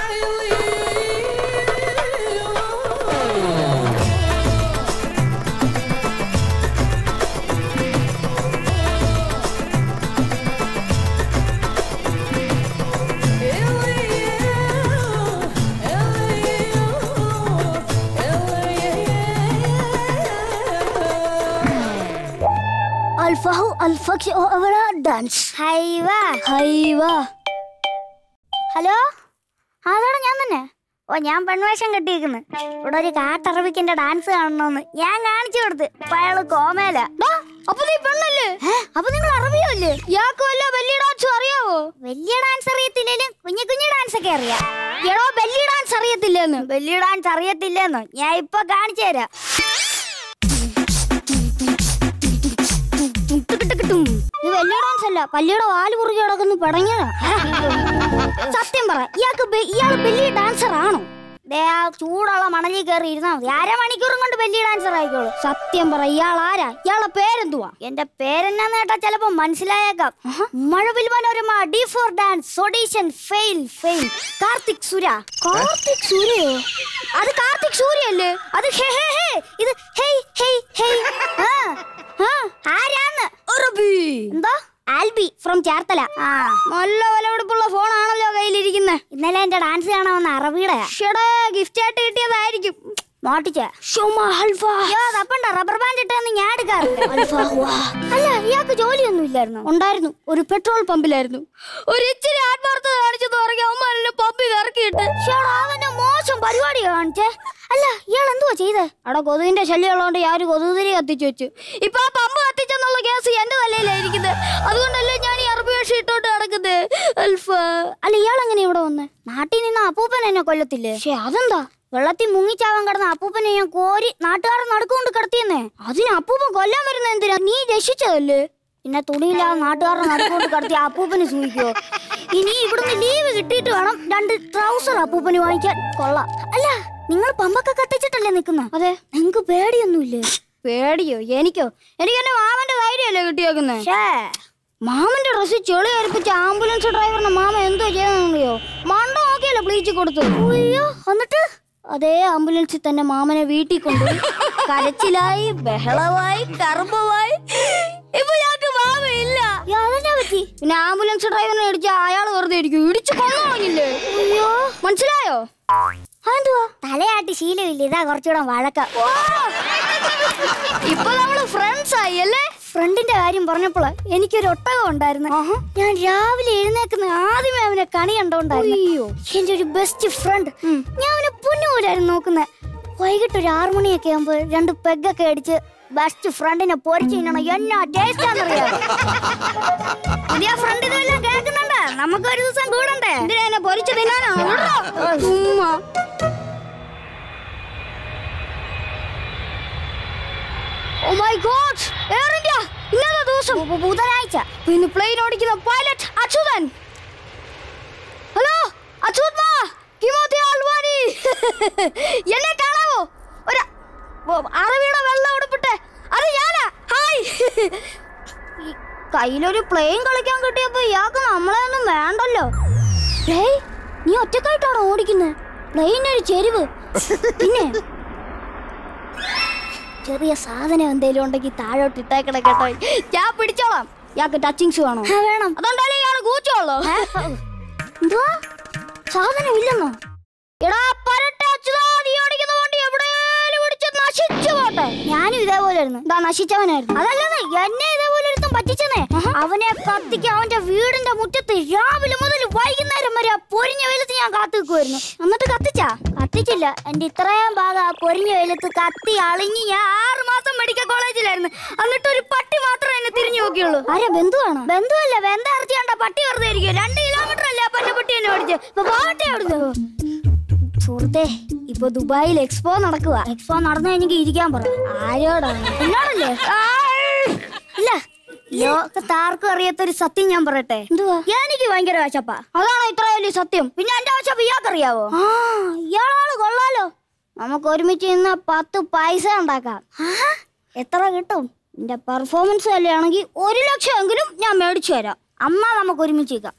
അൽഫഹു അൽഫക്ക് ഓവറ ഡാൻസ് ഹൈവ ഹൈവ ഹലോ അതോടെ ഞാൻ തന്നെ ഓ ഞാൻ പെൺവേഷം കെട്ടിയിരിക്കുന്നു ഇവിടെ ഒരു കാട്ടറബിക്കിന്റെ ഡാൻസ് കാണണമെന്ന് ഞാൻ കാണിച്ചു കൊടുത്ത് അപ്പൊ അയാള് കോമേല അപ്പൊ നീ പെണ്ണല്ലേ അപ്പൊ നിങ്ങൾ അറബിയോ അല്ലേ ഇയാൾക്ക് വല്ല വലിയ ഡാൻസ് അറിയാവോ വലിയ ഡാൻസ് അറിയത്തില്ലേലും കുഞ്ഞു കുഞ്ഞു ഡാൻസ് ഒക്കെ അറിയാം എടോ വലിയ ഡാൻസ് അറിയത്തില്ലെന്ന് വലിയ ഡാൻസ് അറിയത്തില്ലെന്ന് ഞാൻ ഇപ്പൊ കാണിച്ചു തരാം ടുക്കുടുക്കുടും. ഇത് വലിയ ഡാൻസ് അല്ല പല്ലിയുടെ വാല് കുറുകി കിടക്കുന്നു പടങ്ങിയതാ സത്യം പറ ഇയാൾക്ക് ബെ- ഇയാള് വലിയ ഡാൻസർ ആണോ ദേ ആ ചൂടുള്ള മണലിൽ കയറി ഇരുന്നാ മതി അരമണിക്കൂറും കൊണ്ട് വലിയ ഡാൻസർ ആയിക്കോളൂ സത്യം പറ ഇയാൾ ആരാ ഇയാളെ പേരെന്തുവാ എന്റെ പേരെന്നാന്ന് കേട്ടാ ചിലപ്പോ മനസ്സിലായേക്കാം Mazhavil Manorama D four dance audition fail fail Karthik Sura Karthik സൂര്യയോ അത് കാർത്തിക് സൂര്യ അല്ലേ അത് ഹേ ഹേ ഹേ ഇത് ഹേയ് ഹേയ് ഹേയ് ആ ആ, ആരാന്ന് എന്താ ആൽബി ഫ്രം ചേർത്തല ആ നല്ല വിലപിടിപ്പുള്ള ഫോണാണല്ലോ കയ്യിലിരിക്കുന്നത് ഇന്നലെ എന്റെ ഡാൻസ് കാണാമെന്ന് അറബിയുടെ ഗിഫ്റ്റ് ആയിട്ട് കിട്ടിയതായിരിക്കും മോട്ടിച്ച തപ്പണ്ട റബ്ബർ ബാൻഡ് ഇട്ടെന്ന് ഞാൻ എടുക്കാറില്ല അല്ല ഇയാൾക്ക് ജോലിയൊന്നും ഇല്ലായിരുന്നു ഉണ്ടായിരുന്നു ഒരു പെട്രോൾ പമ്പിലായിരുന്നു ഒരു ഇച്ചിരി ആത്മാർത്ഥത കാണിച്ചെന്ന് പറഞ്ഞ അമ്മ പമ്പിൽ ഇറക്കിയിട്ട് അവന്റെ മോശം പരിപാടി കാണിച്ചേ അല്ല ഇയാൾ എന്തുവാ ചെയ്തേ അവിടെ കൊതുകിന്റെ ശല്യം ഉള്ളതുകൊണ്ട് ഞാൻ ഒരു കൊതുകുതിരി കത്തിച്ചു വെച്ചു ഇപ്പൊ ആ പമ്പ് കത്തിച്ചെന്നുള്ള കേസ് എന്റെ തലയിലായിരിക്കുന്നത് അതുകൊണ്ടല്ലേ ഞാൻ ഈ അറബി വേഷം ഇട്ടോണ്ട് നടക്കുന്നത് അൽഫ അല്ല ഇയാൾ എങ്ങനെ ഇവിടെ വന്ന് നാട്ടിൽ നിന്ന് അപ്പൂപ്പൻ എന്നെ കൊല്ലത്തില്ലേ പക്ഷേ അതെന്താ വെള്ളത്തിൽ മുങ്ങിച്ചാവാൻ കിടന്ന അപ്പൂപ്പനെ ഞാൻ കോരി നാട്ടുകാരൻ നടുക്കൊണ്ട് കിടത്തിയെന്നേ അതിന് അപ്പൂപ്പൻ കൊല്ലാൻ വരുന്ന എന്തിനാ നീ രക്ഷിച്ചതല്ലേ പിന്നെ തുണിയില്ലാതെ നാട്ടുകാരനെ നടുക്കൊണ്ട് കിടത്തി അപ്പൂപ്പന് സൂഹിക്കോ ഇനി ഇവിടുന്ന് ലീവ് കിട്ടിയിട്ട് വേണം രണ്ട് ട്രൗസർ അപ്പൂപ്പന് വാങ്ങിക്കാൻ കൊള്ളാം അല്ല നിങ്ങൾ പമ്പൊക്കെ കത്തിച്ചിട്ടല്ലേ നിക്കുന്ന അതെ നിങ്ങക്ക് പേടിയൊന്നുമില്ലേ പേടിയോ എനിക്കോ എനിക്ക് എന്റെ മാമന്റെ ധൈര്യമല്ലേ കിട്ടിയേക്കുന്നേ മാമന്റെ ഡ്രസ് ചെളി അരിപ്പിച്ച ആംബുലൻസ് ഡ്രൈവറിനെ മാമ എന്തോ ചെയ്യാന്നറിയോ മണ്ട നോക്കിയല്ലേ ബ്ലീച്ച് കൊടുത്തു അയ്യോ എന്നിട്ട് അതേ ആംബുലൻസിൽ തന്നെ മാമനെ വീട്ടിൽ കൊണ്ടുപോയി കരച്ചിലായി ബഹളമായി കറുമ്പമായി ഇപ്പൊ ഞങ്ങൾക്ക് മാമയില്ല അതെന്നാ പറ്റി പിന്നെ ആംബുലൻസ് ഡ്രൈവറിനെ ഇടിച്ച അയാൾ വെറുതെ ഇരിക്കും ഇടിച്ചു കൊന്നോളഞ്ഞില്ലേ അയ്യോ മനസ്സിലായോ അതെന്തുവാ തലയാട്ടി ശീലമില്ല ഇതാ കുറച്ചുകൂടെ വഴക്ക ഇപ്പൊ നമ്മള് ഫ്രണ്ട്സ് ആയി അല്ലേ ഫ്രണ്ടിന്റെ കാര്യം പറഞ്ഞപ്പോൾ എനിക്കൊരു ഒട്ടകം ഉണ്ടായിരുന്നു ഞാൻ രാവിലെ എഴുന്നേക്കുന്ന ആദ്യമേ അവനെ കണി കണ്ടോണ്ടായിരുന്നു എന്റെ ഒരു ബെസ്റ്റ് ഫ്രണ്ട് ഞാൻ അവനെ പൊന്നുപോലായിരുന്നു നോക്കുന്നത് വൈകിട്ട് ഒരു ആറു മണിയൊക്കെ ആകുമ്പോ രണ്ട് പെഗൊക്കെ അടിച്ച് ബെസ്റ്റ് ഫ്രണ്ടിനെ പൊരിച്ചു തിന്നണം എന്നാ ടേസ്റ്റാന്നറിയാം പുതിയ ഫ്രണ്ട് ഇതെല്ലാം കേൾക്കുന്നുണ്ട് നമുക്ക് ഒരു ദിവസം കൂടണ്ടേ എന്തിനാ എന്നെ പൊരിച്ചു തിന്നാനോ ചുമ്മാ oh my god Air India ഇന്നത്തെ ദിവസം ബു- ബുധനാഴ്ച ഇന്ന് പ്ലെയിൻ ഓടിക്കുന്ന പൈലറ്റ് അച്യുതൻ ഹലോ അച്യുത് മാ കിമോത്തി അൽവാനി എന്നെ കാണാവോ ഒരു ഓ, അറബിയുടെ വെള്ളം ഉടുപ്പിട്ട് അത് ഞാനാ ഹായ് ഈ കയ്യിലൊരു പ്ലെയിൻ കളിക്കാൻ കിട്ടിയപ്പോ ഇയാൾക്ക് നമ്മളെ ഒന്നും വേണ്ടല്ലോ പ്ലെയിൻ നീ ഒറ്റക്കായിട്ടാണോ ഓടിക്കുന്നത് പ്ലെയിനൊരു ചെരിവ് പിന്നെ ചെറിയ സാധനം എന്തേലും ഉണ്ടെങ്കിൽ താഴോട്ട് ഇട്ടേക്കണ കേട്ടോ ഞാൻ പിടിച്ചോളാം ഇയാൾക്ക് ടച്ചിങ്സ് വേണോ വേണം അതുകൊണ്ടാലും ഇയാള് കൂച്ചോളോ എന്തുവാ സാധനം ഇല്ലെന്നോ എടാ പരട്ടെ അച്യുതാ, നീ ഓടിക്കുന്ന വണ്ടി എവിടെയും പിടിച്ച് നശിച്ചു പോട്ടെ ഞാനും ഇതേപോലെ ആയിരുന്നു ഇതാ നശിച്ചവനായിരുന്നു അതല്ലെന്ന് എന്നെ ഇതേപോലെ ഒരുത്തം പറ്റിച്ചെന്നേ അവനെ കത്തിക്ക് അവന്റെ വീടിന്റെ മുറ്റത്ത് രാവിലെ മുതൽ വൈകുന്നേരം വരെ ആ പൊരിഞ്ഞ വെയിലത്ത് ഞാൻ കാത്തു നിൽക്കുമായിരുന്നു എന്നിട്ട് കത്തിച്ചാ കത്തിച്ചില്ല എന്റെ ഇത്രയും ഭാഗം ആ പൊരിഞ്ഞ വെയിലത്ത് കത്തി അളിഞ്ഞ് ഞാൻ ആറ് മാസം മെഡിക്കൽ കോളേജിലായിരുന്നു എന്നിട്ട് ഒരു പട്ടി മാത്രമേ എന്നെ തിരിഞ്ഞു നോക്കിയുള്ളൂ ആരെ ബന്ധുവാണോ ബന്ധുവല്ല ബന്ധ ഇറച്ചി കണ്ട പട്ടി വെറുതെ ഇരിക്കും രണ്ട് കിലോമീറ്റർ അല്ലേ ആ പന്ന പട്ടി എന്നെ ഓടിച്ച് ഇപ്പൊ പോകട്ടെ അവിടുന്ന് സുഹൃത്തെ ഇപ്പൊ ദുബായിൽ എക്സ്പോ നടക്കുക എക്സ്പോ നടന്നു എനിക്ക് ഇരിക്കാൻ പറ ആരോടാണ് എന്നോടല്ലേ ആയ്. ഇല്ല ലോകത്ത് ആർക്കും അറിയാത്തൊരു സത്യം ഞാൻ പറയട്ടെ എന്തുവാ എനിക്ക് ഭയങ്കര വിശപ്പ അതാണോ ഇത്ര വലിയ സത്യം പിന്നെ എന്റെ വിശപ്പ് ഇയാൾക്കറിയാവോ ആ ഇയാളാള് കൊള്ളാലോ നമുക്ക് ഒരുമിച്ച് ഇന്ന് പത്ത് പൈസ ഉണ്ടാക്കാം ആഹാ, എത്ര കിട്ടും എന്റെ പെർഫോമൻസ് വല്ലയാണെങ്കിൽ ഒരു ലക്ഷം എങ്കിലും ഞാൻ മേടിച്ചു തരാം അമ്മ നമുക്ക് ഒരുമിച്ച് നിൽക്കാം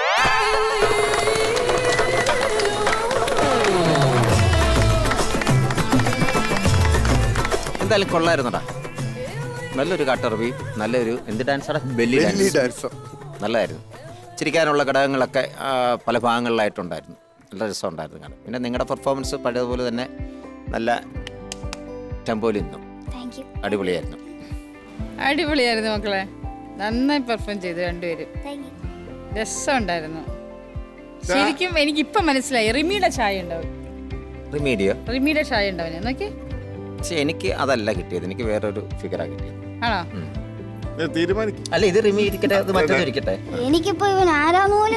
എന്തായാലും കൊള്ളായിരുന്നടാ നല്ലൊരു കാട്ടറബി നല്ലൊരു എന്ത് ഡാൻസാടാ ബെല്ലി ബെല്ലി ഡാൻസ് ഡാൻസോ നല്ലതായിരുന്നു ചിരിക്കാനുള്ള ഘടകങ്ങളൊക്കെ ആ, പല ഭാഗങ്ങളിലായിട്ടുണ്ടായിരുന്നു നല്ല രസമുണ്ടായിരുന്നു കാണാൻ പിന്നെ നിങ്ങളുടെ പെർഫോമൻസ് പഴയതുപോലെ തന്നെ നല്ല ടെമ്പോയിൽ നിന്നും താങ്ക് യു അടിപൊളിയായിരുന്നു അടിപൊളിയായിരുന്നു മക്കളെ നന്നായി പെർഫോം ചെയ്തു രണ്ടുപേരും താങ്ക് യു രസമുണ്ടായിരുന്നു ശരിക്കും എനിക്ക് ഇപ്പൊ മനസ്സിലായി റിമിയുടെ ചായ ഉണ്ടാവും റിമീഡിയോ റിമിയുടെ ചായ ഉണ്ടാവും നോക്കി പക്ഷെ എനിക്ക് അതല്ല കിട്ടിയത് എനിക്ക് വേറൊരു ഫിഗറാണ് കിട്ടിയത് ആണോ തീരുമാനിക്കും അല്ല ഇത് റിമി ഇരിക്കട്ടെ അത് മറ്റൊന്നും ഇരിക്കട്ടെ എനിക്കിപ്പോ ഇവൻ ആരാന്ന് പോലും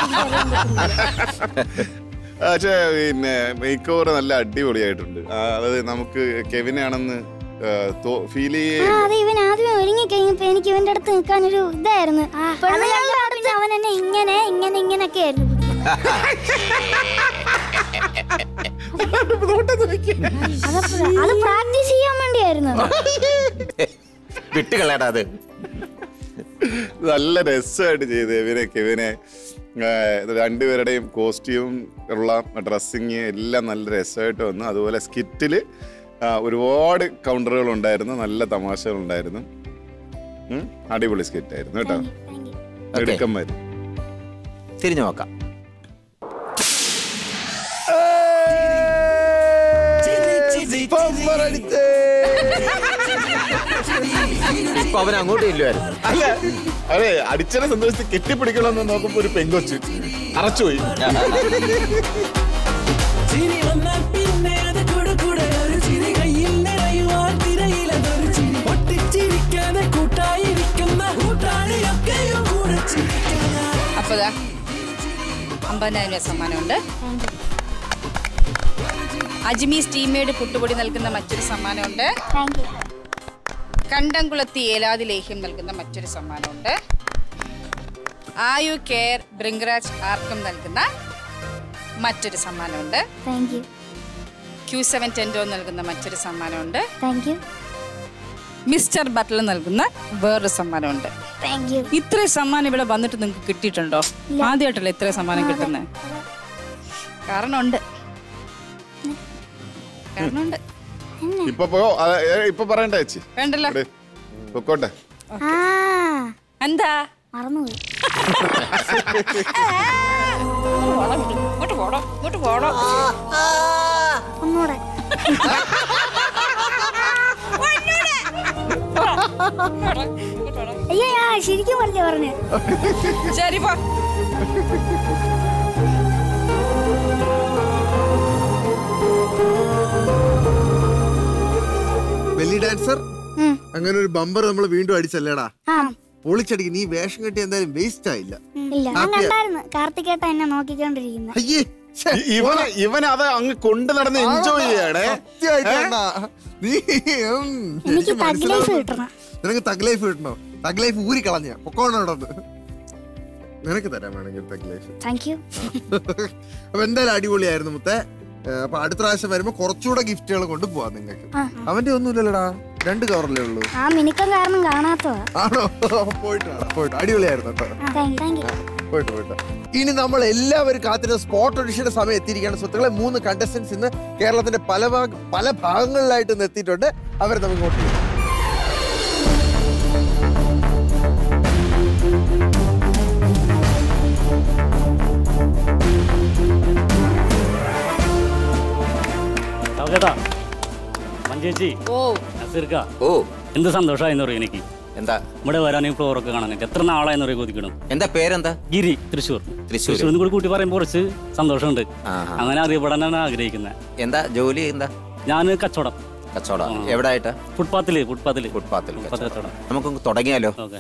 പക്ഷേ പിന്നെ മേക്ക് ഓവർ നല്ല അടിപൊളിയായിട്ടുണ്ട് ആ, അതായത് നമുക്ക് കെവിനാണെന്ന് ഫീൽ ചെയ്യേ ആ അതെ ഇവൻ ആദ്യമേ ഒരുങ്ങി കഴിഞ്ഞപ്പോ എനിക്ക് ഇവന്റെ അടുത്ത് നിൽക്കാൻ ഒരു ഇതായിരുന്നു പെണ്ണുങ്ങളുടെ അടുത്ത് അവൻ എന്നെ ഇങ്ങനെ ഇങ്ങനെ ഇങ്ങനൊക്കെ ആയിരുന്നു അത് അത് പ്രാക്ടീസ് ചെയ്യാൻ വേണ്ടിയായിരുന്നു വിട്ടുകളയടാ അത് നല്ല രസമായിട്ട് ചെയ്ത് ഇവനെ കെവിനെ ആ, രണ്ടുപേരുടെയും കോസ്റ്റ്യൂം ഉള്ള ഡ്രസ്സിങ് എല്ലാം നല്ല രസമായിട്ട് വന്നു അതുപോലെ സ്കിറ്റിൽ ഒരുപാട് കൗണ്ടറുകൾ ഉണ്ടായിരുന്നു നല്ല തമാശകൾ ഉണ്ടായിരുന്നു ഉം, അടിപൊളി സ്കിറ്റായിരുന്നു കേട്ടോ Okay. എടുക്കന്മാര് തിരിഞ്ഞു നോക്കാം പമ്പറടിച്ചേ. ഇപ്പൊ അവൻ അങ്ങോട്ടും ഇല്ലായിരുന്നു അല്ല അതെ അടിച്ചനെ സന്തോഷിച്ച് കെട്ടിപ്പിടിക്കണമെന്ന് നോക്കുമ്പോ ഒരു പെങ്കൊച്ച് അറച്ചുപോയി ചിരി വന്നാൽ പിന്നെ അത് കൂടെ കൂടെ ഒരു ചിരി കയ്യിൽ നിറയുവാൻ തിരയിലതൊരു ചിരി പൊട്ടിച്ചിരിക്കാതെ കൂട്ടായിരിക്കുന്ന കൂട്ടാളിയൊക്കെയും കൂടെ ചിരിക്കുന്ന അപ്പൊ ദാ അമ്പതിനായിരം രൂപ സമ്മാനമുണ്ട് അജ്മി സ്റ്റീമേഡ് പുട്ടുപൊടി നൽകുന്ന മറ്റൊരു സമ്മാനമുണ്ട് താങ്ക് യു കണ്ടംകുളത്തി ഏലാതി ലേഹ്യം നൽകുന്ന മറ്റൊരു സമ്മാനമുണ്ട് ആയു കെയർ ബ്രിങ്കരാജ് ആർക്കും നൽകുന്ന മറ്റൊരു സമ്മാനമുണ്ട് താങ്ക് യു ക്യൂ സെവൻ ടെൻഡോ നൽകുന്ന മറ്റൊരു സമ്മാനമുണ്ട് താങ്ക് യു മിസ്റ്റർ ബട്ട്ലർ നൽകുന്ന വേറൊരു സമ്മാനമുണ്ട് താങ്ക് യു ഇത്രയും സമ്മാനം ഇവിടെ വന്നിട്ട് നിങ്ങൾക്ക് കിട്ടിയിട്ടുണ്ടോ ആദ്യമായിട്ടല്ലേ ഇത്രയും സമ്മാനം കിട്ടുന്നത് കാരണമുണ്ട് കാരണമുണ്ട് ഇപ്പൊ പോ അതെ, ഏ, ഇപ്പൊ പറയണ്ട ചേച്ചി വേണ്ടല്ലോ ഇവിടെ, പൊക്കോട്ടെ ആ എന്താ മറന്നുപോയി ഇങ്ങോട്ട് പോടോ ഇങ്ങോട്ട് പോടോ ഒന്നൂടെ അയ്യോ ഞാൻ ശരിക്കും പറഞ്ഞ പറഞ്ഞു ശരി പോ ബെല്ലി ഡാൻസർ ഉം. അങ്ങനെ ഒരു ബമ്പർ നമ്മൾ വീണ്ടും അടിച്ചല്ലേടാ ആ പൊളിച്ചടിക്ക് നീ വേഷം കെട്ടി എന്തായാലും വേസ്റ്റ് ആയില്ല ഇല്ല ഞാൻ ഹാപ്പിയാ? കണ്ടായിരുന്നു കാർത്തികേട്ട എന്നെ നോക്കിക്കൊണ്ടിരിക്കുന്നത് അയ്യേ ശ്ശെ, ഇ- ഇവന് ഇവൻ അത് അങ്ങ് കൊണ്ടു നടന്ന് എൻജോയ് ചെയ്യണേ സത്യമായിട്ട് അണ്ണാ. നീ ഉം, എനിക്ക് എനിക്ക് തഗ് ലൈഫ് മനസ്സിലാവുന്നു. കിട്ടണം നിനക്ക് തഗ് ലൈഫ് കിട്ടണോ തഗ് ലൈഫ് ഊരി കളഞ്ഞ പൊക്കോണോടൊന്ന് നിനക്ക് തരാൻ വേണമെങ്കിൽ തഗ് ലൈഫ് താങ്ക് യു അപ്പൊ എന്തായാലും അടിപൊളിയായിരുന്നു മുത്തേ ഏ, അപ്പൊ അടുത്ത പ്രാവശ്യം വരുമ്പോ കുറച്ചുകൂടെ ഗിഫ്റ്റുകൾ കൊണ്ട് പോവാം നിങ്ങൾക്ക് ആ അവന്റെ ഒന്നുമില്ലല്ലോടാ രണ്ട് കവറല്ലേ ഉള്ളൂ ആ മിനുക്കം കാരണം കാണാത്തതാ ആണോ പോയിട്ട് വാ, പോയിട്ട് ആടിപൊളിയായിരുന്നു കേട്ടോ താങ്ക് യു പോയിട്ട് പോയിട്ട് ഇനി നമ്മൾ എല്ലാവരും കാത്തിരുന്ന സ്പോട്ട് ഒഡിഷയുടെ സമയം എത്തിയിരിക്കുകയാണ് സുഹൃത്തുക്കളെ മൂന്ന് കണ്ടസ്റ്റൻസ് ഇന്ന് കേരളത്തിന്റെ പല ഭാഗ പല ഭാഗങ്ങളിലായിട്ട് ഇന്ന് എത്തിയിട്ടുണ്ട് അവരെ നമുക്ക് ഇങ്ങോട്ട് വിളിക്കാം. കേട്ടാ മഞ്ചേച്ചി ഓ നസീർക്ക ഓ എന്ത് സന്തോഷമായെന്ന് പറയും എനിക്ക് എന്താ ഇവിടെ വരാനും ഫ്ലോറൊക്കെ കാണാനായിട്ട് എത്ര നാളായെന്ന് പറയും കൊതിക്കണം എന്താ പേരെന്താ ഗിരി തൃശ്ശൂർ തൃശ്ശൂർ തൃശ്ശൂർ കൂടി കൂട്ടി പറയുമ്പോൾ കുറച്ച് സന്തോഷമുണ്ട് ആഹാ. അങ്ങനെ അറിയപ്പെടാനാണ് ആഗ്രഹിക്കുന്നത് എന്താ ജോലി എന്താ ഞാൻ കച്ചവടം കച്ചവടം ആ. എവിടെ ആയിട്ടാ ഫുട്പാത്തില് ഫുട്പാത്തില് ഫുട്പാത്തിൽ ഫുട്പാത്ത് കച്ചവടം നമുക്ക് തുടങ്ങിയാലോ ഓക്കെ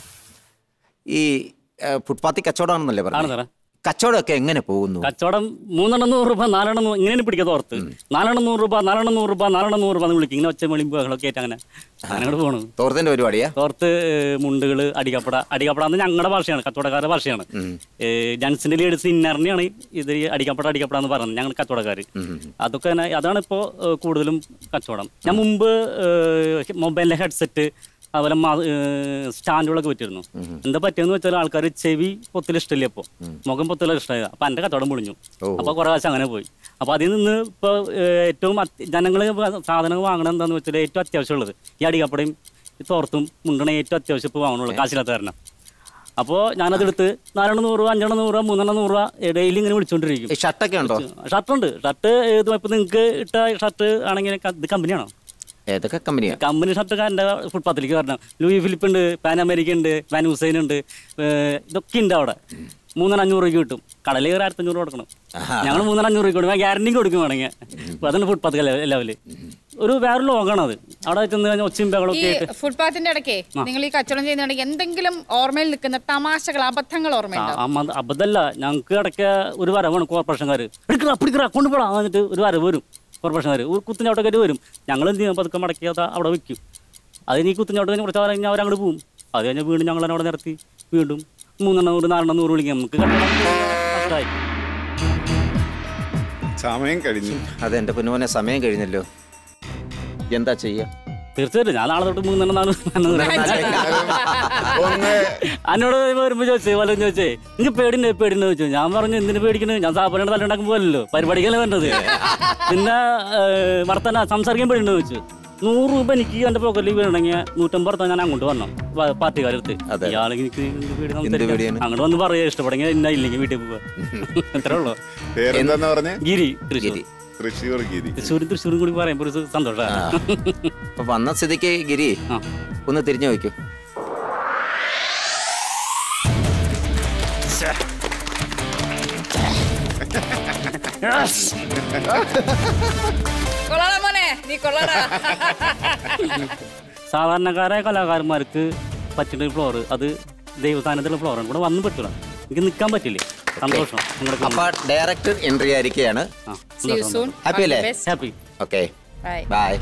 ഈ ഏ, ഫുട്പാത്തിൽ കച്ചവടമാണെന്നല്ലേ ആണ് പറഞ്ഞു സാറേ കച്ചവടമൊക്കെ എങ്ങനെ പോകുന്നു കച്ചവടം മൂന്നെണ്ണം നൂറ് രൂപ നാലെണ്ണം നൂ- ഇങ്ങനെ പിടിക്കാത്ത ഓർത്ത് നാലെണ്ണം നൂറ് രൂപ നാലെണ്ണം നൂറ് രൂപ നാലെണ്ണം നൂറ് രൂപ എന്ന് വിളിക്കും ഇങ്ങനെ ഒച്ച വെളിയും ബഹളമൊക്കെ ആയിട്ട് അങ്ങനെ അങ്ങനെ പോണു തോർത്തിന്റെ പരിപാടിയാ തോർത്ത് മുണ്ടുകള് അടികപ്പട അടികപ്പട എന്ന് ഞങ്ങളുടെ ഭാഷയാണ് കച്ചവടക്കാരുടെ ഭാഷയാണ് ജൻസിന്റെ ലേഡീസ് ഇന്നറിനെയാണ് ഇത് ഈ അടിക്കപ്പട അടിക്കപ്പട എന്ന് പറയുന്നത് ഞങ്ങൾ കച്ചവടക്കാർ അതൊക്കെ തന്നെ അതാണ് ഇപ്പോൾ കൂടുതലും കച്ചവടം ഞാൻ മുമ്പ് മൊബൈലിലെ ഹെഡ്സെറ്റ് അതുപോലെ സ്റ്റാൻഡുകളൊക്കെ പറ്റിയിരുന്നു എന്താ പറ്റിയെന്ന് വെച്ചാൽ ആൾക്കാർ ചെവി പൊത്തിൽ ഇഷ്ടമില്ല ഇപ്പോൾ മുഖം പൊത്തില ഇഷ്ടമായി അപ്പൊ എൻ്റെ കച്ചവടം പൊളിഞ്ഞു അപ്പൊ കുറെ കാശം അങ്ങനെ പോയി അപ്പൊ അതിൽ നിന്ന് ഇപ്പൊ ഏറ്റവും ജനങ്ങൾ സാധനങ്ങൾ വാങ്ങണം എന്താന്ന് വെച്ചാൽ ഏറ്റവും അത്യാവശ്യമുള്ളത് ഈ അടികപ്പടയും ഈ തോർത്തും മുണ്ടണ ഏറ്റവും അത്യാവശ്യം ഇപ്പോൾ വാങ്ങണുള്ളൂ കാശില്ലാത്ത കാരണം അപ്പോൾ ഞാനതെടുത്ത് നാലെണ്ണം നൂറ് രൂപ അഞ്ചെണ്ണം നൂറ് രൂപ മൂന്നെണ്ണം നൂറ് രൂപ ഡെയിലി ഇങ്ങനെ വിളിച്ചുകൊണ്ടിരിക്കും ഷർട്ടൊക്കെ ഉണ്ടോ ഷർട്ടുണ്ട് ഷർട്ട് ഏത് ഇപ്പൊ നിങ്ങൾക്ക് ഇട്ട ഷർട്ട് ആണെങ്കിൽ ക- ഇത് കമ്പനിയാണോ ഏതൊക്കെ കമ്പനിയാ കമ്പനി ഷർട്ട് എൻ്റെ ഫുട്പാത്തിലേക്ക് വരണം ലൂയി ഫിലിപ്പ് ഉണ്ട് പാൻ അമേരിക്ക ഉണ്ട് പാൻ ഹുസൈൻ ഉണ്ട് ഏർ ഇതൊക്കെ ഉണ്ട് അവിടെ മൂന്നെണ്ണം അഞ്ഞൂറ് രൂപയ്ക്ക് കിട്ടും കടയിൽ ഒരു ആയിരത്തഞ്ഞൂറ് കൊടുക്കണം ഞങ്ങൾ മൂന്നെണ്ണം അഞ്ഞൂറ് രൂപയ്ക്ക് കൊടുക്കും ഗ്യാരണ്ടിയും കൊടുക്കും വേണമെങ്കിൽ അപ്പോൾ അതാണ് ഫുട്പാത്ത് ലെവല് ഒരു വേറെ ലോകമാണ് അത് അവിടെ ചെന്ന് കഴിഞ്ഞാൽ ഒച്ചയും ഈ ബഹളമൊക്കെ ആയിട്ട് ഫുട്പാത്തിന്റെ ഇടയ്ക്ക് ആ. നിങ്ങൾ ഈ കച്ചവടം ചെയ്യുന്നുണ്ടെങ്കിൽ എന്തെങ്കിലും ഓർമ്മയിൽ നിൽക്കുന്ന തമാശകൾ അബദ്ധങ്ങൾ ഓർമ്മയുണ്ടോ അബദ്ധമല്ല ഞങ്ങൾക്ക് ഇടയ്ക്ക് ഒരു വരവാണ് കോർപ്പറേഷൻകാർ എടുക്കടാ പിടിക്കടാ കൊണ്ടുപോടാ എന്നിട്ട് ഒരു വരവ് വരും കോർപ്പറേഷൻകാർ ഒരു കുത്തിഞ്ഞോട്ടൊക്കെ വരും ഞങ്ങൾ എന്ത് ചെയ്യും പതുക്കെ മടക്കിയാൽ അവിടെ വെക്കും അതിന് ഈ കുത്തിഞ്ഞോട്ട് കഴിഞ്ഞ് കുറച്ച് കഴിഞ്ഞാൽ അവർ അങ്ങോട്ട് പോകും അത് കഴിഞ്ഞാൽ വീണ്ടും ഞങ്ങൾ അവിടെ നിർത്തി വീണ്ടും മൂന്നെണ്ണം നൂറ് നാലെണ്ണം നൂറ് വിളിക്കും നമുക്ക് കഷ്ടമായി സമയം കഴിഞ്ഞു അതെ എന്റെ പൊന്നുമോനെ സമയം കഴിഞ്ഞല്ലോ എന്താ ചെയ്യാ തീർച്ചയായിട്ടും ഞാൻ നാളെ തൊട്ട് മൂന്നെണ്ണം നാല് എന്നോട് വരുമ്പോ ചോദിച്ചേ വല്ലതും ചോദിച്ചേ നിങ്ങൾക്ക് പേടിണ്ട് പേടിണ്ട് ചോദിച്ചു ഞാൻ പറഞ്ഞു എന്തിനു പേടിക്കുന്നത് ഞാൻ സാപ്പനയുടെ തല്ലുണ്ടാക്കാൻ പോലല്ലോ പരിപാടിക്കല്ലേ വേണ്ടത് പിന്നെ വർത്തന സംസാരിക്കാൻ പേടിണ്ട് ചോദിച്ചു നൂറ് രൂപ എനിക്ക് എന്റെ പോക്കറ്റിൽ വീണെങ്കിൽ നൂറ്റമ്പത് റുപ്യ ഞാൻ അങ്ങോട്ട് വരണം പ- പാർട്ടിക്കാരടുത്ത് ഇയാളെ എനിക്ക് എന്ത് പേടി സംസാരിക്കാം. പേടിയാണ്? അങ്ങോട്ട് വന്ന് പറയാ ഇഷ്ടപ്പെടുമെങ്കിൽ ഇന്ന ഇല്ലെങ്കിൽ വീട്ടിൽ പോവാ അത്രേ ഉള്ളൂ പേരെന്താന്ന് പറഞ്ഞേ ഗിരി തൃശ്ശൂർ തൃശ്ശൂർ ഗിരി തൃശ്ശൂരും തൃശ്ശൂരും കൂടി പറയുമ്പോൾ ഒരു സന്തോഷമാണ് അപ്പൊ വന്ന സ്ഥിതിക്ക് ഗിരി ഒന്ന് തിരിഞ്ഞു നോക്കൂ കൊള്ളാടാ മോനെ നീ കൊള്ളാടാ സാധാരണക്കാരായ കലാകാരന്മാർക്ക് പറ്റുന്ന ഒരു ഫ്ലോർ അത് ദൈവസ്ഥാനത്തുള്ള ഫ്ലോറാണ് ഇവിടെ വന്ന് പറ്റില്ല എനിക്ക് നിൽക്കാൻ പറ്റില്ലേ സന്തോഷം നിങ്ങളുടെ അപ്പൊ ഡയറക്ടർ എൻട്രി ആയിരിക്കുകയാണ് See you soon. Happy All the അല്ലേ best. Happy okay Bye. Bye